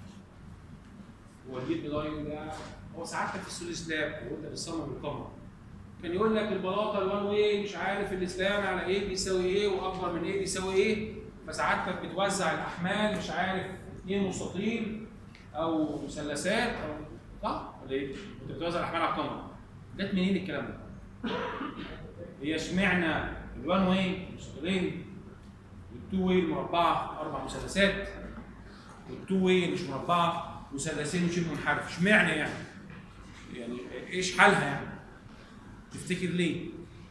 هو اليلد لاين ده هو ساعتك في السوليد سلاب وانت بتصمم الكاميرا كان يقول لك البلاطه الوان واي مش عارف الاسلام على ايه بيساوي ايه واكبر من ايه بيساوي ايه فساعتك بتوزع الاحمال مش عارف اثنين مستطيل او مثلثات او صح ولا ايه؟ انت بتوزع الاحمال على الكاميرا جت منين الكلام ده؟ هي اشمعنى الوان واي مستطيلين والتو واي المربعه اربع مثلثات والتو واي مش مربعه مثلثين وشبه منحرف اشمعنى يعني؟ يعني ايش حالها يعني؟ تفتكر ليه؟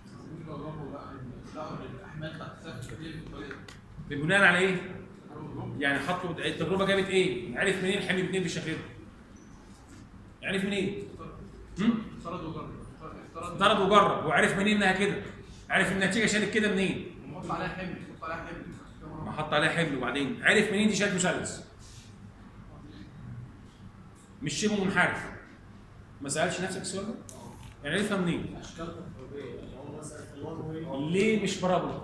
الاحمال بتاعت السقف دي بالطريقه بناء على ايه؟ يعني حطوا التجربه جابت ايه؟ عرف منين حمل اتنين بالشكل ده؟ عرف منين؟ هم؟ افترض وجرب افترض ضرب وجرب وعرف منين انها كده؟ عرف النتيجه شالت كده منين؟ نحط عليها حمل نحط عليها حمل ما حط عليها حمل وبعدين عرف منين دي شالت مثلث؟ مش شبه منحرف ما سالش نفسك السؤال ده؟ يعني عرفها منين؟ ليه مش بارابولا؟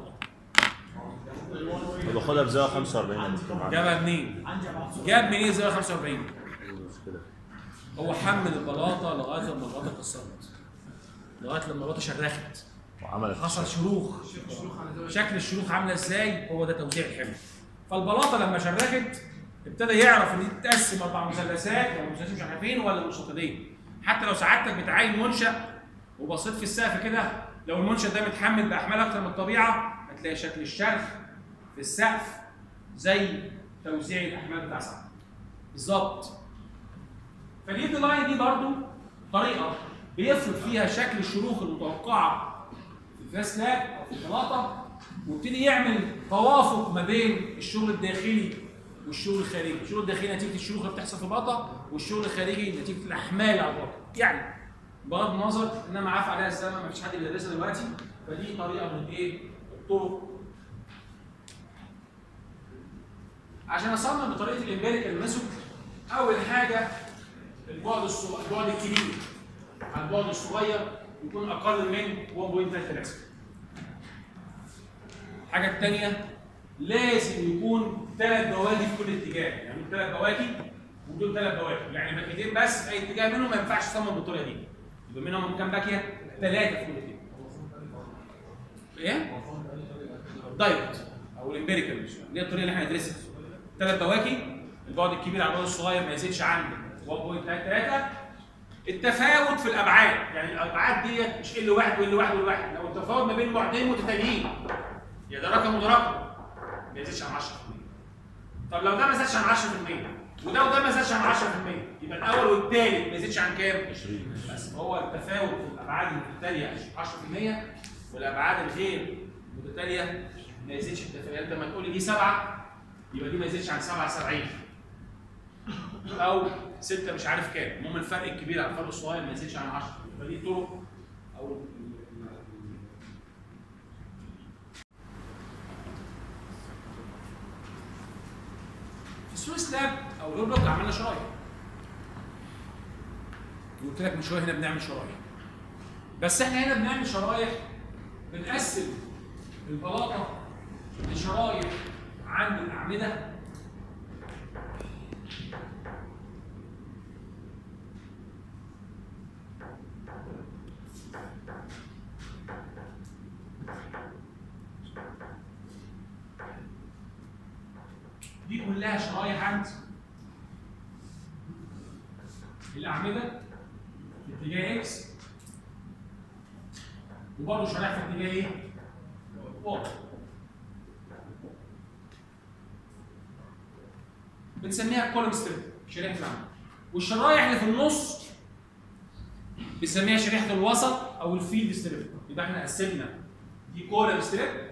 باخدها بزاويه 45 لما تكون معاك جابها منين؟ جاب منين زي 45 مشكله هو حمل البلاطه لغايه لما البلاطه اتكسرت لغايه لما البلاطه شرخت وعملت حصل شروخ شكل الشروخ عامله ازاي هو ده توزيع الحمل فالبلاطه لما شرخت ابتدى يعرف ان دي تتقسم اربع مثلثات ولا مثلثين مش عارفين ولا مستطيلين حتى لو سعادتك بتعاين منشا وبصيت في السقف كده لو المنشا ده متحمل باحمال اكتر من الطبيعه هتلاقي شكل الشرخ في السقف زي توزيع الاحمال بتاع سعادتك بالظبط فاليد لاين دي برضو طريقه بيفرض فيها شكل الشروخ المتوقعه في الفاس لاب او في البلاطه ويبتدي يعمل توافق ما بين الشغل الداخلي والشغل الخارجي، الشغل الداخلي نتيجه الشروخ اللي بتحصل في البلاطه والشغل الخارجي نتيجه الاحمال على البلاطه، يعني بغض النظر انها معاف عليها الزمن ما فيش حد بيدرسها دلوقتي فدي طريقه من ايه؟ الطرق عشان اصمم بطريقه الامبيريكال ميثود اول حاجه البعد الصغير البعد الكبير على البعد الصغير يكون اقل من 1.3 الحاجه الثانيه لازم يكون ثلاث بواكي في كل اتجاه يعني ثلاث بواكي ودول ثلاث بواكي يعني باكيتين بس في اي اتجاه منهم ما ينفعش تصمم بالطريقه دي يبقى منهم كام باكيه؟ ثلاثه في كل اتجاه ايه؟ الدايركت او الامبيريكال اللي هي الطريقه اللي احنا هندرسها ثلاث بواكي البعد الكبير على البعد الصغير ما يزيدش عن 1.3 التفاوت في الابعاد يعني الابعاد ديت مش ال واحد وال واحد وال واحد لو التفاوت ما بين بعدين متتاليين يا ده رقم وده رقم ما يزيدش عن 10% طب لو ده ما زادش عن 10% وده وده ما زادش عن 10% يبقى الاول والثالث ما يزيدش عن كام؟ 20 بس هو التفاوت في الابعاد المتتاليه 10% والابعاد الغير متتاليه ما يزيدش التفاوت انت لما تقول لي دي سبعه يبقى دي ما يزيدش عن 7 70 او 6 مش عارف كام المهم الفرق الكبير عن الفرق الصغير ما يزيدش عن 10 فدي الطرق او في السويس لاب او لو بلوك عملنا شرايح قلت لك من شويه هنا بنعمل شرايح بس احنا هنا بنعمل شرايح بنقسم البلاطه لشرايح عند الاعمده دي كلها شرايح عند الأعمدة في اتجاه إكس وبرضه شرايح في اتجاه ايه؟ واي بنسميها كولوم ستريب شريحه العمود والشرايح اللي في النص بنسميها شريحه الوسط او الفيلد ستريب يبقى احنا قسمنا دي كولوم ستريب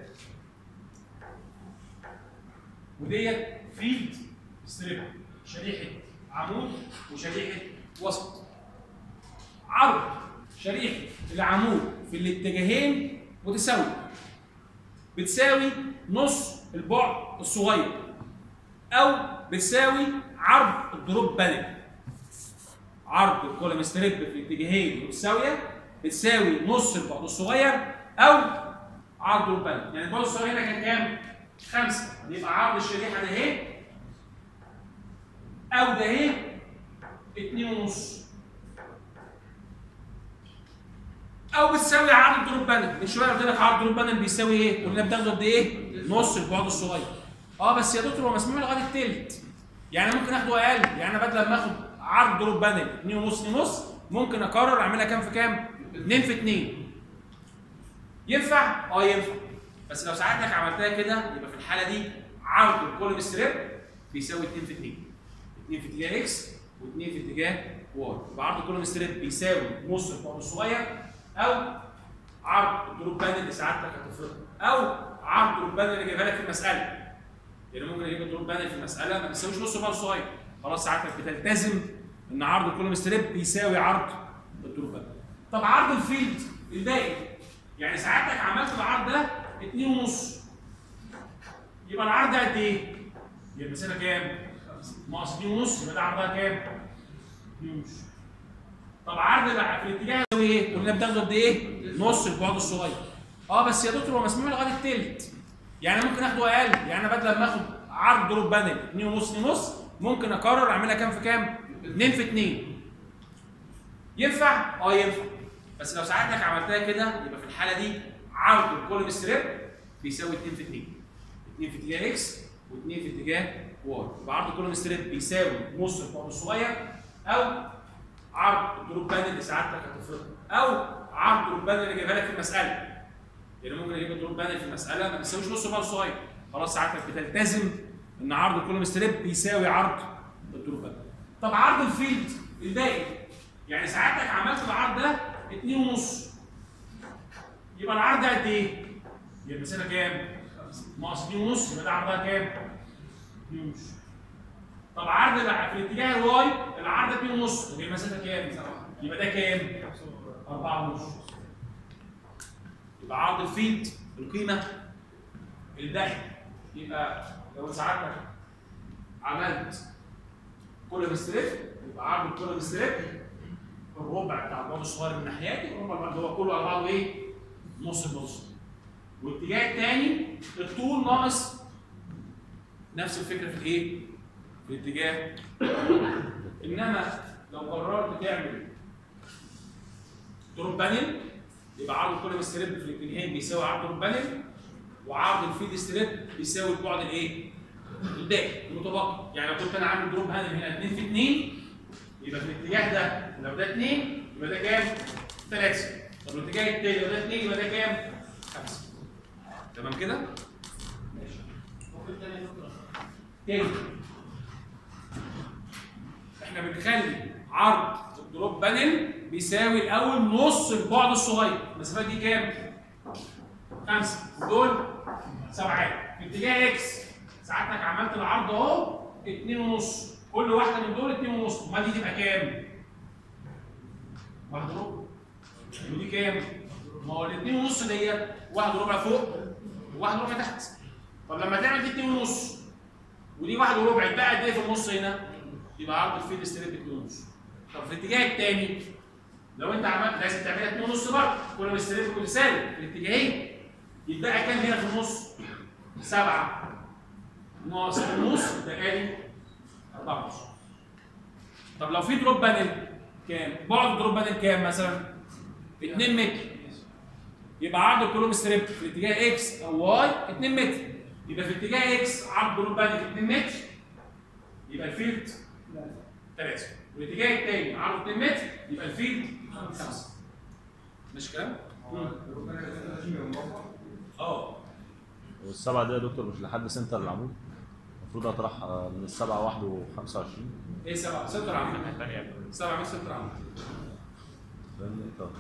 وديت فيلد ستريب شريحه عمود وشريحه وسط عرض شريحه العمود في الاتجاهين متساوي بتساوي نص البعد الصغير او بتساوي عرض الدروب بانل عرض الكولوم ستريب في الاتجاهين متساويه بتساوي نص البعد الصغير او عرض الدروب بانل يعني البعد الصغير هنا كان كام؟ خمسه يبقى عرض الشريحه ده اهي او ده اهي اتنين ونص او بتساوي عرض الدروب بانل من شويه قلت لك عرض الدروب بانل بيساوي ايه؟ قلنا بتاخده قد ايه؟ نص البعد الصغير اه بس يا دكتور هو مسموح لغايه التلت يعني ممكن اخده اقل يعني انا بدل ما اخد عرض دروب بانل 2 ونص ونص ممكن اقرر اعملها كام في كام؟ 2 في 2 ينفع؟ اه ينفع بس لو ساعتك عملتها كده يبقى في الحاله دي عرض الكولوم ستريب بيساوي 2 في 2 2 في اتجاه اكس و2 في اتجاه واي يبقى عرض الكولوم ستريب بيساوي نص البعد الصغير او عرض الدروب بانل اللي سعادتك هتفرضه او عرض الدروب بانل اللي جايبها لك في المساله يعني ممكن اجيب الدروب بانل في المساله ما بيساويش نص البعد الصغير خلاص ساعتك بتلتزم ان عرض الكولوم ستريب بيساوي عرض الدروب بانل طب عرض الفيلد الباقي يعني ساعتك عملت العرض ده 2 ونص يبقى العرض ده قد ايه؟ يبقى المسافه كام؟ ناقص 2 ونص يبقى ده عرضها كام؟ 2 ونص طب عرض الع- في الاتجاه يساوي ايه؟ قلنا بتاخده قد ايه؟ نص البعد الصغير. اه بس يا دكتور هو مسموح لغايه التلت. يعني ممكن اخده اقل، يعني انا بدل ما اخد عرض دروب بانل 2 ونص ونص ممكن اقرر اعملها كام في كام؟ 2 في 2. ينفع؟ اه ينفع. بس لو ساعتك عملتها كده يبقى في الحاله دي عرض الكولوم ستريب بيساوي 2 في 2. 2 في اتجاه اكس و2 في اتجاه واي. يبقى عرض الكولوم ستريب بيساوي نص البعد الصغير او عرض الدروب بانل اللي سعادتك هتفرضه او عرض الدروب بانل اللي جايبها لك في المساله يعني ممكن اجيب الدروب بانل في المساله ما بيساويش نص بقى صغير خلاص ساعتك بتلتزم ان عرض الكولوم ستريب بيساوي عرض الدروب بانل طب عرض الفيلد الباقي يعني ساعتك عملت العرض ده 2 ونص يبقى العرض ده قد ايه؟ يبقى المسافه كام؟ ناقص 2 ونص يبقى ده عرضها كام؟ 2 ونص طب عرض الع- في الاتجاه الواي العرض 2 ونص يبقى المسافه كام؟ يبقى ده كام؟ 4 ونص يبقى عرض الفيلد القيمه الباقي يبقى لو ساعتك عملت كولوم ستريب يبقى عرض الكولوم ستريب الربع بتاع البعد الصغير من ناحيتي والربع اللي هو كله على بعضه ايه؟ نص النص والاتجاه الثاني الطول ناقص نفس الفكره في الايه؟ في الاتجاه انما لو قررت تعمل دروب بانل يبقى عرض الكولوم ستريب في الاتجاهين بيساوي عرض دروب بانل وعرض الفيد ستريب بيساوي البعد الايه؟ الباقي المتبقي يعني لو كنت انا عامل دروب بانل هنا 2 في 2 يبقى في الاتجاه ده لو ده 2 يبقى ده كام؟ 3 طب الاتجاه التاني لو ده 2 يبقى ده كام؟ 5 تمام كده؟ ماشي ممكن تاني يا دكتور تاني احنا بنخلي عرض الدروب بانل بيساوي الاول نص البعد الصغير المسافات دي كام؟ خمسة دول سبعات في اتجاه اكس ساعتك عملت العرض اهو اتنين ونص كل واحدة من دول اتنين ونص امال دي تبقى كام؟ واحد ربع ودي كام؟ ما هو الاتنين ونص ديت واحد ربع فوق وواحد ربع تحت طب لما تعمل دي اتنين ونص ودي واحد وربع يتبقى قد ايه في النص هنا؟ يبقى عرض الفيلد ستريب 2 ونص. طب في الاتجاه الثاني لو انت عملت لازم تعملها 2 ونص برضه كل ما الستريب يكون سالب في الاتجاهين يتبقى كام هنا في النص؟ 7 ناقص النص يبقى لي 4 ونص. طب لو في دروب بانل كام؟ بعد الدروب بانل كام مثلا؟ 2 متر يبقى عرض الكولوم ستريب في اتجاه اكس او واي 2 متر يبقى في اتجاه اكس عرض دروب بانل 2 متر يبقى الفيلد 3 والاتجاه الثاني عرض 2 متر يبقى الفيلد 5 مش كلام؟ اه والسبعه دي يا دكتور مش لحد سنتر العمود المفروض اطرح آه، من السبعه واحد و25 ايه سبعه سنتر عمود سبعه من سنتر عمود فاهمني؟ طب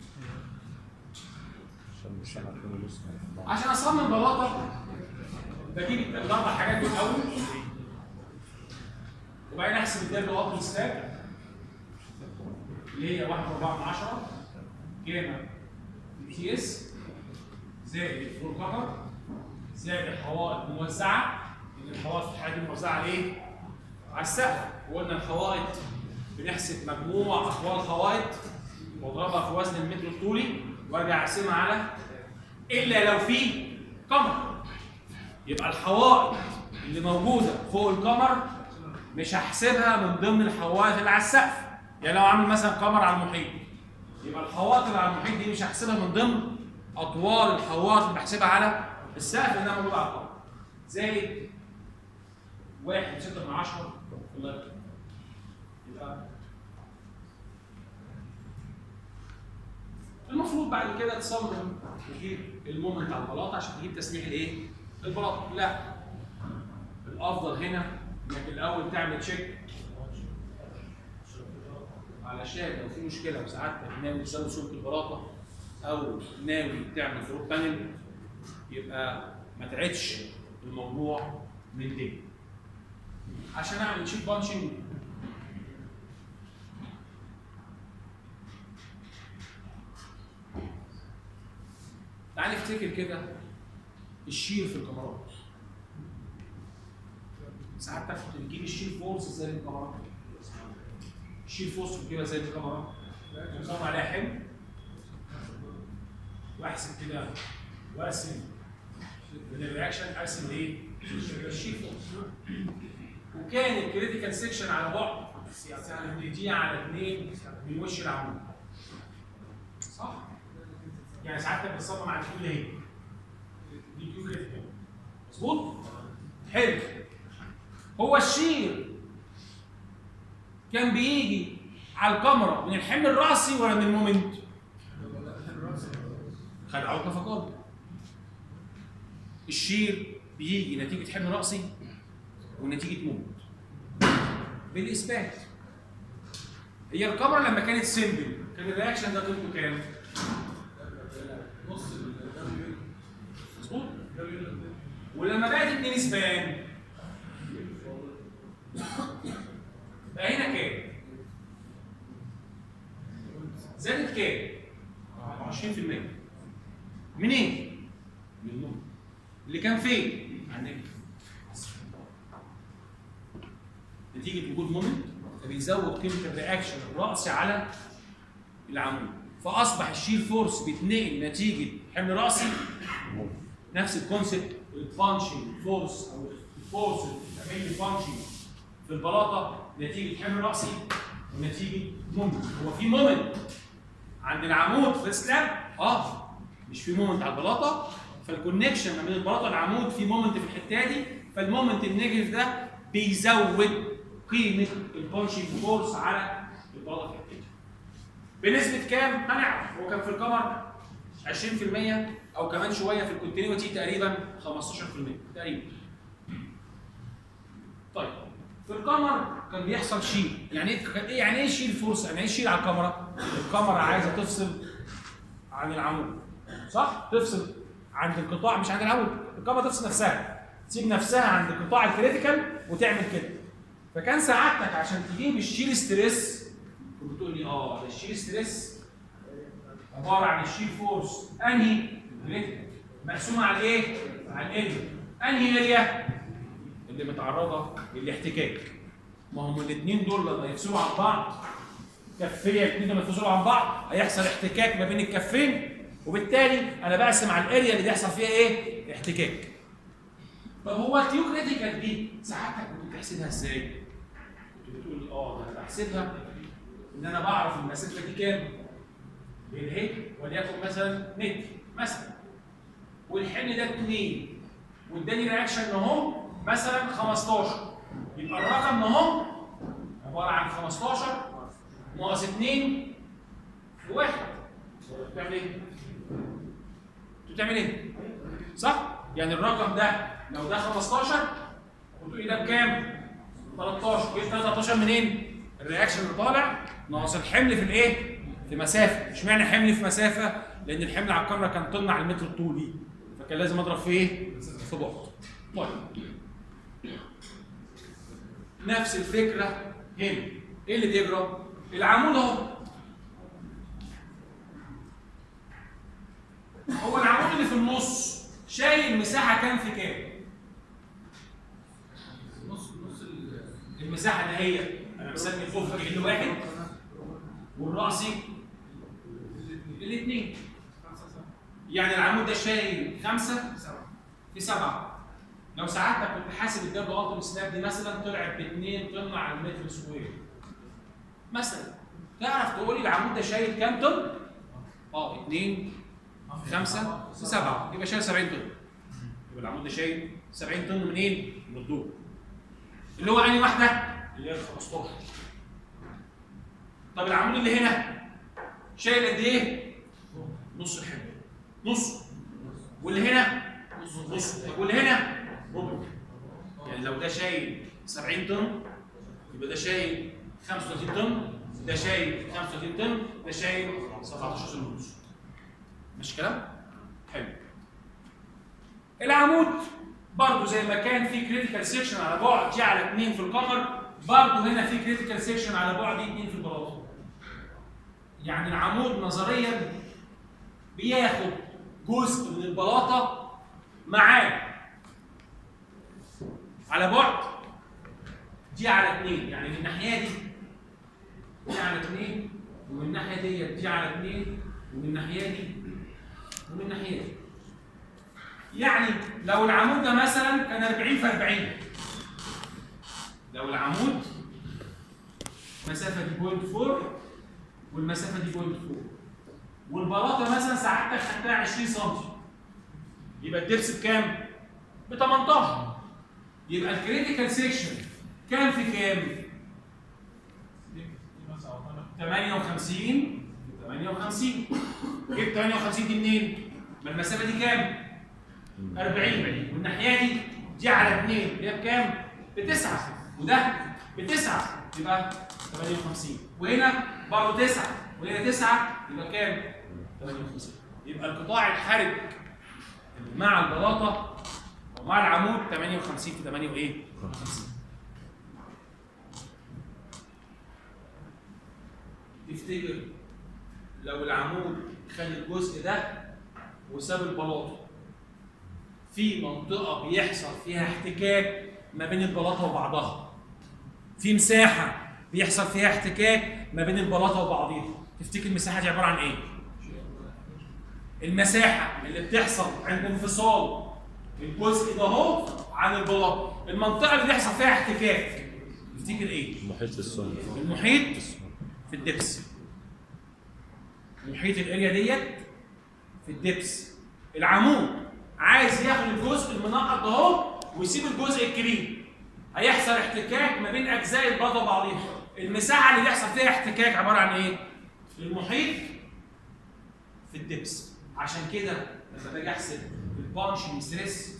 عشان مش عارفين لسه عشان اصمم بلاطه بجيب الاربع حاجات دول الاول وبعدين احسب الدبل وابل ستاك اللي هي 1 4 من 10 جاما تي اس زائد الفلور كفر زائد الحوائط موزعه لان الحوائط في الحاله دي موزعه على ايه؟ على السقف وقلنا الحوائط بنحسب مجموع اطوال الحوائط واضربها في وزن المتر الطولي وارجع اقسمها على الا لو في قمر يبقى الحوائط اللي موجوده فوق القمر مش هحسبها من ضمن الحوائط اللي على السقف يعني لو عامل مثلا قمر على المحيط يبقى الحوائط اللي على المحيط دي مش هحسبها من ضمن اطوال الحوائط اللي بحسبها على السقف لانها موجوده على القمر زائد واحد ستة من عشرة الله يرحمه. يبقى المفروض بعد كده تصمم تجيب المومنت على البلاطه عشان تجيب تسليح الايه؟ البلاطه لا الافضل هنا انك الاول تعمل تشيك علشان لو في مشكله وساعتك ناوي تزود سمك البلاطه او ناوي تعمل فروت بانل يبقى ما تعيدش الموضوع من تاني عشان اعمل تشيك بانشنج تعال نفتكر كده الشير في الكاميرات ساعتك كنت بتجيب الشير فورس زي الكاميرات الشير فورس بتجيبها زي الكاميرات ونصمم عليها حمل واحسب كده واقسم من الرياكشن اقسم الايه؟ الشير فورس وكان الكريتيكال سيكشن على بعد يعني دي على 2 من وش العمود صح؟ يعني ساعات بتصمم على الكيو اهي دي كيو كريتيكال مظبوط؟ حلو هو الشير كان بيجي على الكاميرا من الحمل الراسي ولا من المومنت؟ خدعوك فقط الشير بيجي نتيجة حمل رأسي ونتيجة مومنت بالإثبات هي الكاميرا لما كانت سيمبل كان الرياكشن ده قيمته كام؟ نص مظبوط ولما بقت اتنين سبان بقى هنا كام؟ زادت كام؟ 20% منين؟ من النوم اللي كان فين؟ على النجم نتيجة وجود مومنت فبيزود قيمة الرياكشن الرأسي على العمود فأصبح الشير فورس بيتنقل نتيجة حمل رأسي نفس الكونسيبت البانشنج فورس او الفورس اللي بتعمل لي بانشنج في البلاطه نتيجه حمل راسي ونتيجه مومنت هو في مومنت عند العمود في السلاب اه مش في مومنت على البلاطه فالكونكشن ما بين البلاطه والعمود في مومنت في الحته دي فالمومنت النيجاتيف ده بيزود قيمه البانشنج فورس على البلاطه في الحته دي بنسبه كام؟ هنعرف هو كان في القمر 20% او كمان شويه في الكونتينيوتي تقريبا 15% تقريبا. طيب في القمر كان بيحصل شيل يعني ايه كان ايه يعني ايه شيل فورس يعني ايه شيل على الكاميرا؟ الكاميرا عايزه تفصل عن العمود صح؟ تفصل عند القطاع مش عند العمود الكاميرا تفصل نفسها تسيب نفسها عند القطاع الكريتيكال وتعمل كده فكان سعادتك عشان تجيب الشيل ستريس كنت بتقول لي اه ده الشيل ستريس عباره عن الشيل فورس انهي ريتم مقسومه على ايه؟ على الاريا انهي اريا؟ اللي متعرضه للاحتكاك ما هم الاثنين دول لما يفصلوا عن بعض كفيه الاثنين لما يفصلوا عن بعض هيحصل احتكاك ما بين الكفين وبالتالي انا بقسم على الاريا اللي بيحصل فيها ايه؟ احتكاك طب هو التيو كريتيكال دي ساعتك كنت بتحسبها ازاي؟ كنت بتقول لي اه ده انا بحسبها ان انا بعرف المسافه دي كام؟ بالهيك وليكن مثلا متر مثلا والحمل ده 2 واداني رياكشن اهو مثلا 15 يبقى الرقم اهو عباره عن 15 ناقص 2 في 1 بتعمل ايه؟ انت بتعمل ايه؟ صح؟ يعني الرقم ده لو ده 15 وتقول لي ده بكام؟ 13 جبت 13 منين؟ الرياكشن اللي طالع ناقص الحمل في الايه؟ في مسافه، اشمعنى حمل في مسافه؟ لان الحمل على الكاميرا كان طن على المتر الطولي فكان لازم اضرب في ايه؟ في بعد. طيب نفس الفكره هنا ايه اللي بيجرى؟ العمود اهو هو العمود اللي في النص شايل مساحه كام في كام؟ نص نص المساحه اللي هي انا مسمي الافق ال واحد والراسي الاثنين يعني العمود ده شايل خمسه في سبعه لو ساعتك كنت حاسب الجدول الالتر سناب دي مثلا طلعت ب 2 طن على المتر سكوير مثلا تعرف تقول لي العمود ده شايل كام طن؟ اه 2 5 في 7 يبقى شايل 70 طن يبقى العمود ده شايل 70 طن منين؟ من الدور اللي هو انهي واحده؟ اللي هي ال 15 طب العمود اللي هنا شايل قد ايه؟ نص الحمل نص واللي هنا نص طب واللي هنا ربع يعني لو ده شايل 70 طن يبقى ده شايل 35 طن ده شايل 35 طن ده شايل 17 طن ونص مش كلام؟ حلو العمود برضه زي ما كان في كريتيكال سيكشن على بعد جي على 2 في القمر برضه هنا في كريتيكال سيكشن على بعد 2 في البلاطه يعني العمود نظريا بياخد جزء من البلاطه معاه على بعد دي على 2 يعني من الناحيه دي دي على 2 ومن الناحيه ديت دي على 2 ومن الناحيه دي ومن الناحيه دي يعني لو العمود ده مثلا كان 40 في 40 لو العمود المسافه دي بوينت 4 والمسافه دي بوينت 4 والبلاطه مثلا ساعتك خدتها 20 سم يبقى الدبس بكام؟ ب 18 يبقى الكريتيكال سيكشن كان في كام؟ دي مثلا أو أنا 58 58 جبت 58 دي منين؟ ما المسافه دي كام؟ 40 والناحيه دي دي على 2 اللي هي بكام؟ بتسعه وده بتسعه يبقى 58 وهنا برضه 9 وهنا 9 يبقى كام؟ 58 يبقى القطاع الحرج مع البلاطه ومع العمود 58 في 8 وايه؟ 50 تفتكر لو العمود خد الجزء ده وساب البلاطه في منطقه بيحصل فيها احتكاك ما بين البلاطه وبعضها في مساحه بيحصل فيها احتكاك ما بين البلاطه وبعضيها تفتكر المساحه دي عباره عن ايه المساحه اللي بتحصل عند انفصال الجزء ده اهو عن البلاطه المنطقه اللي بيحصل فيها احتكاك تفتكر ايه محيط في السن المحيط في الدبس محيط الاريا ديت في الدبس العمود عايز ياخد الجزء المنقط ده اهو ويسيب الجزء الكبير هيحصل احتكاك ما بين اجزاء البلاطه وبعضيها المساحه اللي بيحصل فيها احتكاك عباره عن ايه المحيط في الدبس عشان كده لما باجي احسب البانشنج ستريس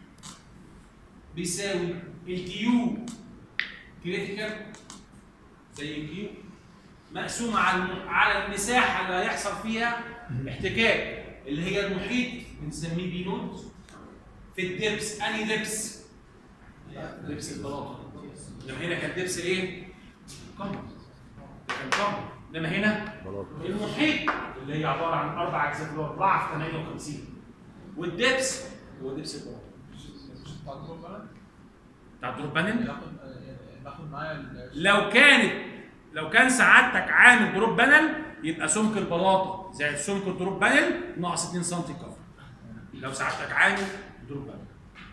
بيساوي الكيو كريتيكال زي الكيو مقسومه على الم- على المساحه اللي هيحصل فيها احتكاك اللي هي المحيط بنسميه بي نوت في الدبس انهي دبس؟ دبس البلاطه انما هنا كان دبس ايه؟ قمر كان قمر انما هنا بلاطه المحيط اللي هي عباره عن اربع اجزاء اللي هو 4 في 58 والدبس هو دبس البلاطه مش بتاع الدور بلد بتاع الدروب بانل باخد باخد معايا ال- لو كانت لو كان سعادتك عامل دروب بانل يبقى سمك البلاطه زائد سمك الدروب بانل ناقص 2 سم كفر لو سعادتك عامل دروب بانل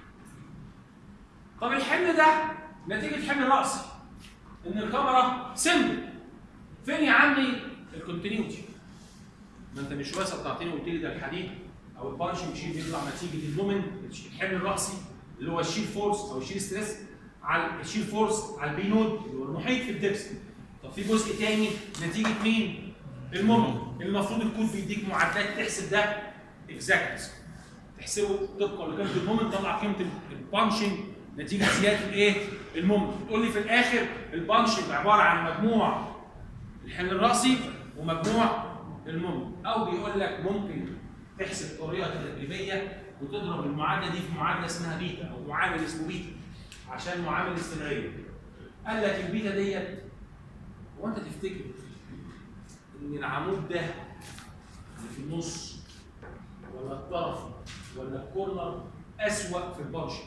طب الحمل ده نتيجه حمل راسي ان الكاميرا سمبل فين يا عمي الكونتينيوتي ما انت مش واسع بتعطيني قلت لي ده الحديد او البانشنج شيل بيطلع نتيجه المومنت الحمل الراسي اللي هو الشيل فورس او الشيل ستريس على الشيل فورس على البي نود اللي هو المحيط في الدبس طب في جزء تاني نتيجه مين؟ المهم المفروض الكود بيديك معادلات تحسب ده اكزاكت تحسبه طبقا لقيمه المومنت تطلع قيمه البانشنج نتيجه زياده الايه؟ المومنت تقول لي في الاخر البانشنج عباره عن مجموع الحمل الراسي ومجموع المومنت او بيقول لك ممكن تحسب طريقه تدريبيه وتضرب المعادله دي في معادله اسمها بيتا او معامل اسمه بيتا عشان معامل استمراريه قال لك البيتا ديت هو انت تفتكر ان العمود ده اللي في النص ولا الطرف ولا الكورنر اسوأ في البانشنج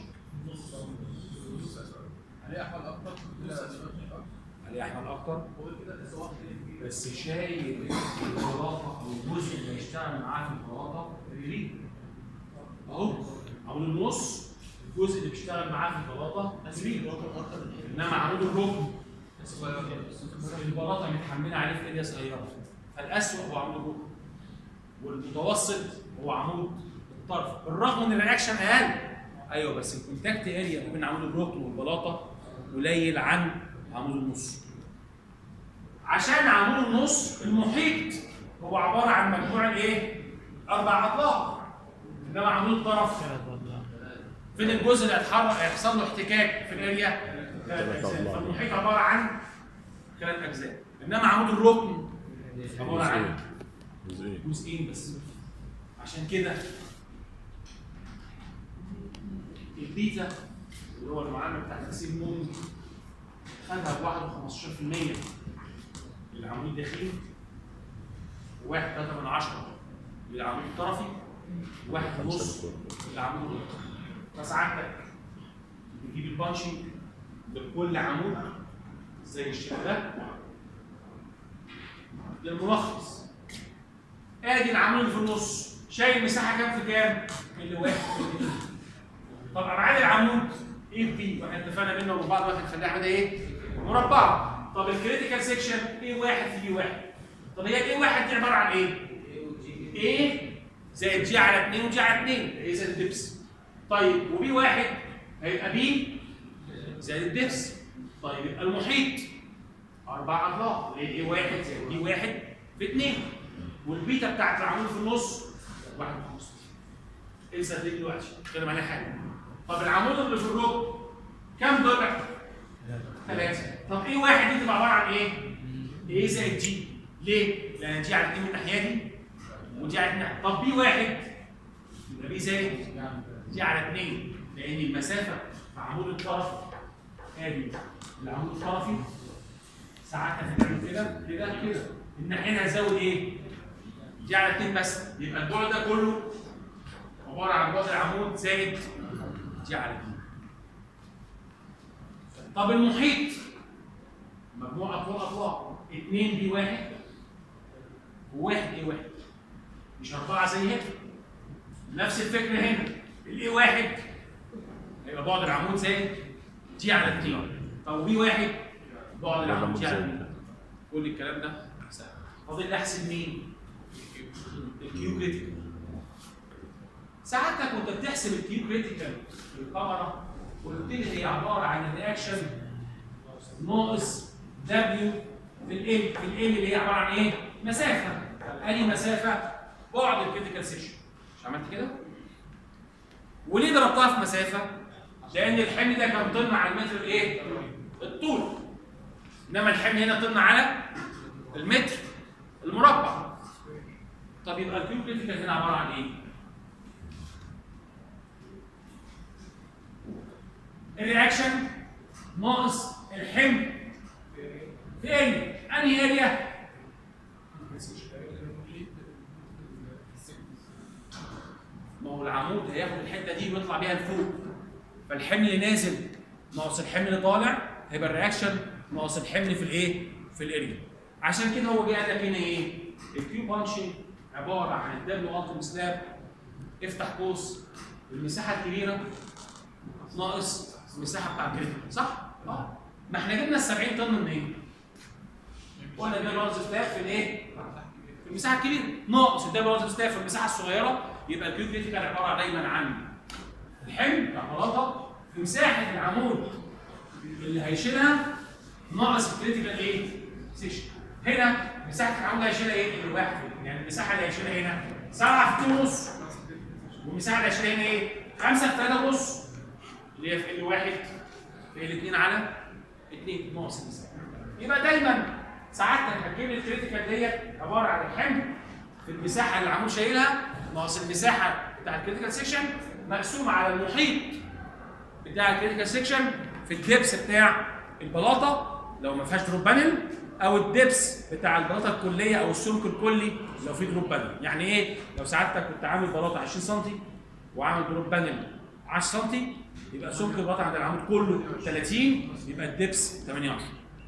عليه احمد اكتر عليه احمد اكتر بس شايل البلاطه او الجزء اللي هيشتغل معاه في البلاطه ليه؟ اهو عمود النص الجزء اللي بيشتغل معاه في البلاطه اسريل انما عمود الركن البلاطه متحمله عليه في اريا صغيره فالاسوأ هو عمود الركن والمتوسط هو عمود الطرف بالرغم ان الرياكشن اقل ايوه بس الكونتاكت اريا ما بين عمود الركن والبلاطه قليل عن عمود النص عشان عمود النص المحيط هو عباره عن مجموع الايه؟ اربع اطلاق انما عمود الطرف فين الجزء اللي هيتحرك هيحصل له احتكاك في الاريا؟ ثلاث اجزاء فالمحيط عباره عن ثلاث اجزاء انما عمود الركن عباره عن جزئين جزئين بس عشان كده البيتا اللي هو المعامل بتاع تقسيم النوم خدها بواحد 15% للعمود الداخلي وواحد 3 من 10 للعمود الطرفي وواحد ونص للعمود الوسطى فساعتك بتجيب البانشنج لكل عمود زي الشكل ده للملخص ادي العمود اللي في النص شايل مساحه كام في كام؟ اللي واحد في اتنين. طب ابعاد العمود ايه في بي؟ واحنا اتفقنا بينا وبين بعض دلوقتي نخليها عمود ايه؟ مربعه طب الكريتيكال سيكشن ايه واحد في بي واحد طب هي ايه واحد دي عباره عن ايه؟ ايه زائد جي على 2 وجي على 2 هي زائد الدبس طيب وبي واحد هيبقى بي زائد الدبس طيب يبقى المحيط اربع اضلاع ايه واحد زائد بي واحد في 2 والبيتا بتاعت العمود في النص واحد ونص انسى دي دلوقتي اتكلم عليها حاجه طب العمود اللي في الركن كام ضلع؟ ثلاثة طب ايه واحد دي تبقى عبارة عن ايه؟ ايه زائد جي ليه؟ لأن جي على 2 من الناحية دي ودي على 2 طب بي واحد يبقى بي زائد جي على 2 لأن المسافة في عمود الطرف ادي العمود الطرفي ساعتها هنعمل كده كده كده الناحية هزود ايه؟ جي على 2 بس يبقى البعد ده كله عبارة عن بعد العمود زائد جي على 2 طب المحيط مجموع اطوال اطلاق 2 بي واحد وواحد ايه واحد مش اربعه زي هنا نفس الفكره هنا الاي واحد هيبقى بعد العمود زائد جي على 2 طب بي واحد بعد العمود جي على 2 كل الكلام ده سهل فاضل لي احسب مين؟ الكيو كريتيكال ساعتك وانت بتحسب الكيو كريتيكال في الكاميرا قلت لي هي عباره عن الرياكشن ناقص دبليو في ال في ال اللي هي عباره عن ايه؟ مسافه انهي مسافه؟ بعد الكريتيكال سيكشن مش عملت كده؟ وليه ضربتها في مسافه؟ لان الحمل ده كان طن على المتر الايه؟ الطول انما الحمل هنا طن على المتر المربع طب يبقى الكيو كريتيكال هنا عباره عن ايه؟ الرياكشن ناقص الحمل في اريا انهي اريا؟ ما هو العمود هياخد الحته دي ويطلع بيها لفوق فالحمل اللي نازل ناقص الحمل اللي طالع هيبقى الرياكشن ناقص الحمل في الايه؟ في الاريا عشان كده هو جه قال لك هنا ايه؟ الكيو بانشنج عباره عن الدبليو التيم سلاب افتح قوس المساحه الكبيره ناقص المساحه بتاع الكريتيكال صح؟ اه ما احنا جبنا ال 70 طن منين؟ قلنا ده لارج ستاف في الايه؟ في المساحه الكبيره ناقص ده لارج ستاف في المساحه الصغيره يبقى الكيو كريتيكال عباره دايما عن الحمل بتاع بلاطه في مساحه العمود اللي هيشيلها ناقص الكريتيكال ايه؟ سيكشن هنا مساحه العمود هيشيلها ايه؟ الواحد يعني المساحه اللي هيشيلها هنا 7 في 2 ونص والمساحه اللي هيشيلها هنا ايه؟ 5 في 3 ونص اللي هي في ال واحد في الاثنين على 2 ناقص المساحه يبقى دايما ساعتها هتجيب لي الكريتيكال ديت عباره عن الحمل في المساحه اللي العمود شايلها ناقص المساحه بتاع الكريتيكال سيكشن مقسومه على المحيط بتاع الكريتيكال سيكشن في الدبس بتاع البلاطه لو ما فيهاش دروب بانل او الدبس بتاع البلاطه الكليه او السمك الكلي لو في دروب بانل يعني ايه لو سعادتك كنت عامل بلاطه 20 سم وعامل دروب بانل 10 سم يبقى سمك البلاطه عند العمود كله 30 يبقى الدبس 18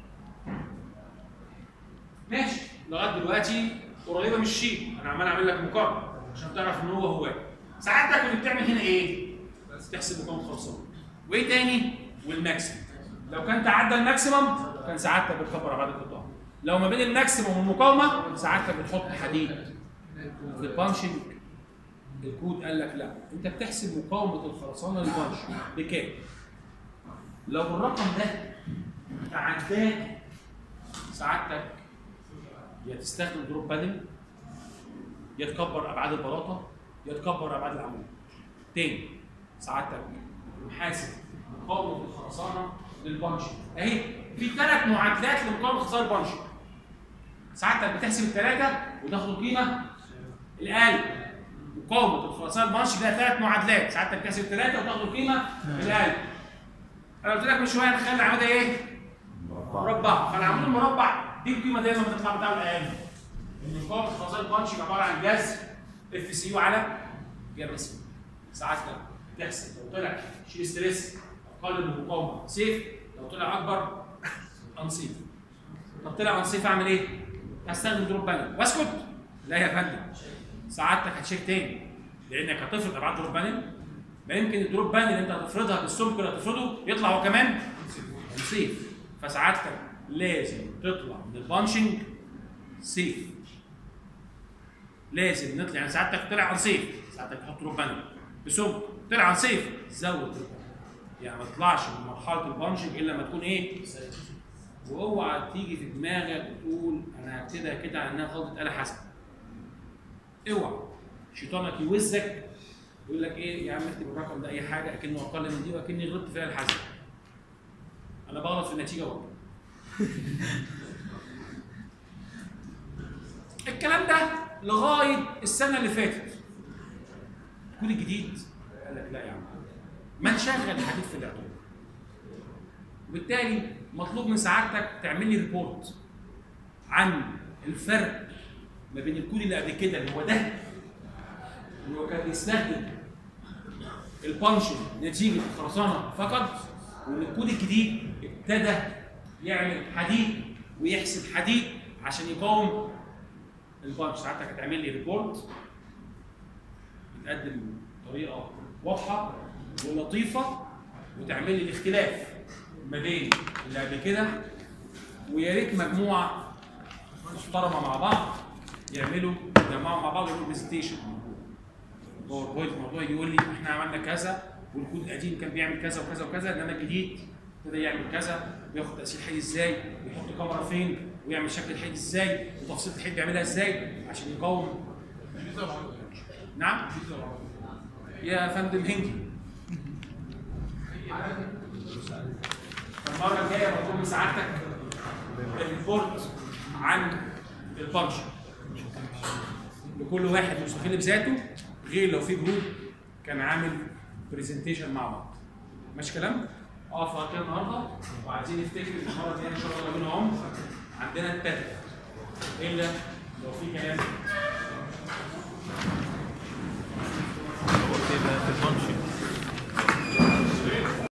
ماشي لغايه دلوقتي قريبه من الشيء انا عمال اعمل لك مقارنه عشان تعرف ان هو هو ساعتك كنت بتعمل هنا ايه؟ تحسب مقاومه خلصان وايه تاني؟ والماكسيمم لو كان تعدى الماكسيمم كان ساعتك بتكبر ابعاد القطاع لو ما بين الماكسيمم والمقاومه ساعتك بتحط حديد في البانشنج الكود قال لك لا انت بتحسب مقاومه الخرسانه للبانش بكام؟ لو الرقم ده تعداه سعادتك يا تستخدم دروب بانل يا تكبر ابعاد البلاطه يا تكبر ابعاد العمود تاني سعادتك محاسب مقاومه الخرسانه للبنش اهي في ثلاث معادلات لمقاومه خساره البنش ساعتك بتحسب الثلاثه وتاخد القيمه الاقل مقاومه الخرسانه البنش فيها ثلاث معادلات ساعتك بتحسب الثلاثه وتاخد القيمه الاقل انا قلت لك من شويه نخلي العمود ايه؟ مربع فالعمود المربع دي القيمه دايما بتطلع بتاعه الاقل ان مقاومه الخرسانه البنش عباره عن جذر اف سي يو على جاب اسمه ساعات لما تحسب لو طلع شيل ستريس اقل من المقاومه سيف لو طلع اكبر انسيف طب طلع انسيف اعمل ايه؟ هستخدم دروب بانل واسكت؟ لا يا فندم سعادتك هتشيك تاني لانك هتفرض ابعاد دروب بانل ما يمكن الدروب بانل اللي انت هتفرضها بالسمك اللي هتفرضه يطلع هو كمان انسيف فسعادتك لازم تطلع من البانشنج سيف لازم نطلع يعني سعادتك طلع عن سيف سعادتك تحط دروب بانل بسمك طلع عن سيف زود دروب بانل يعني ما تطلعش من مرحله البانشنج الا لما تكون ايه؟ واوعى تيجي في دماغك وتقول انا هبتدي كده على انها غلطه آلة حاسبه. اوعى شيطانك يوزك يقول لك ايه يا عم اكتب الرقم ده اي حاجه اكنه اقل من دي واكني غلطت في آلة حاسبه. انا بغلط في النتيجه برضه. الكلام ده لغايه السنه اللي فاتت. الكود الجديد قال لك لا يا عم ما نشغل الحديد في الاعتبار. وبالتالي مطلوب من سعادتك تعمل لي ريبورت عن الفرق ما بين الكود اللي قبل كده اللي هو ده اللي هو كان بيستخدم البانشن نتيجه الخرسانه فقط وان الكود الجديد ابتدى يعمل حديد ويحسب حديد عشان يقاوم البانش ساعتك هتعمل لي ريبورت بتقدم بطريقه واضحه ولطيفه وتعمل لي الاختلاف ما بين اللي قبل كده ويا ريت مجموعه محترمه مع بعض يعملوا يجمعوا مع بعض يعملوا برزنتيشن باوربوينت الموضوع يقول لي احنا عملنا كذا والكود القديم كان بيعمل كذا وكذا وكذا انما الجديد ابتدى يعمل كذا بياخد تاثير حيد ازاي ويحط كاميرا فين ويعمل شكل الحيد ازاي وتفصيل الحيد بيعملها ازاي عشان يقاوم نعم يا فندم هندي المره الجايه بطلب من سعادتك الريبورت عن البانش لكل واحد مستقل بذاته غير لو في جروب كان عامل برزنتيشن مع بعض ماشي كلام؟ اقف على كده النهارده وعايزين نفتكر المره الجايه ان شاء الله لو جينا عمر عندنا التالتة الا لو في كلام هو كده في البانشنج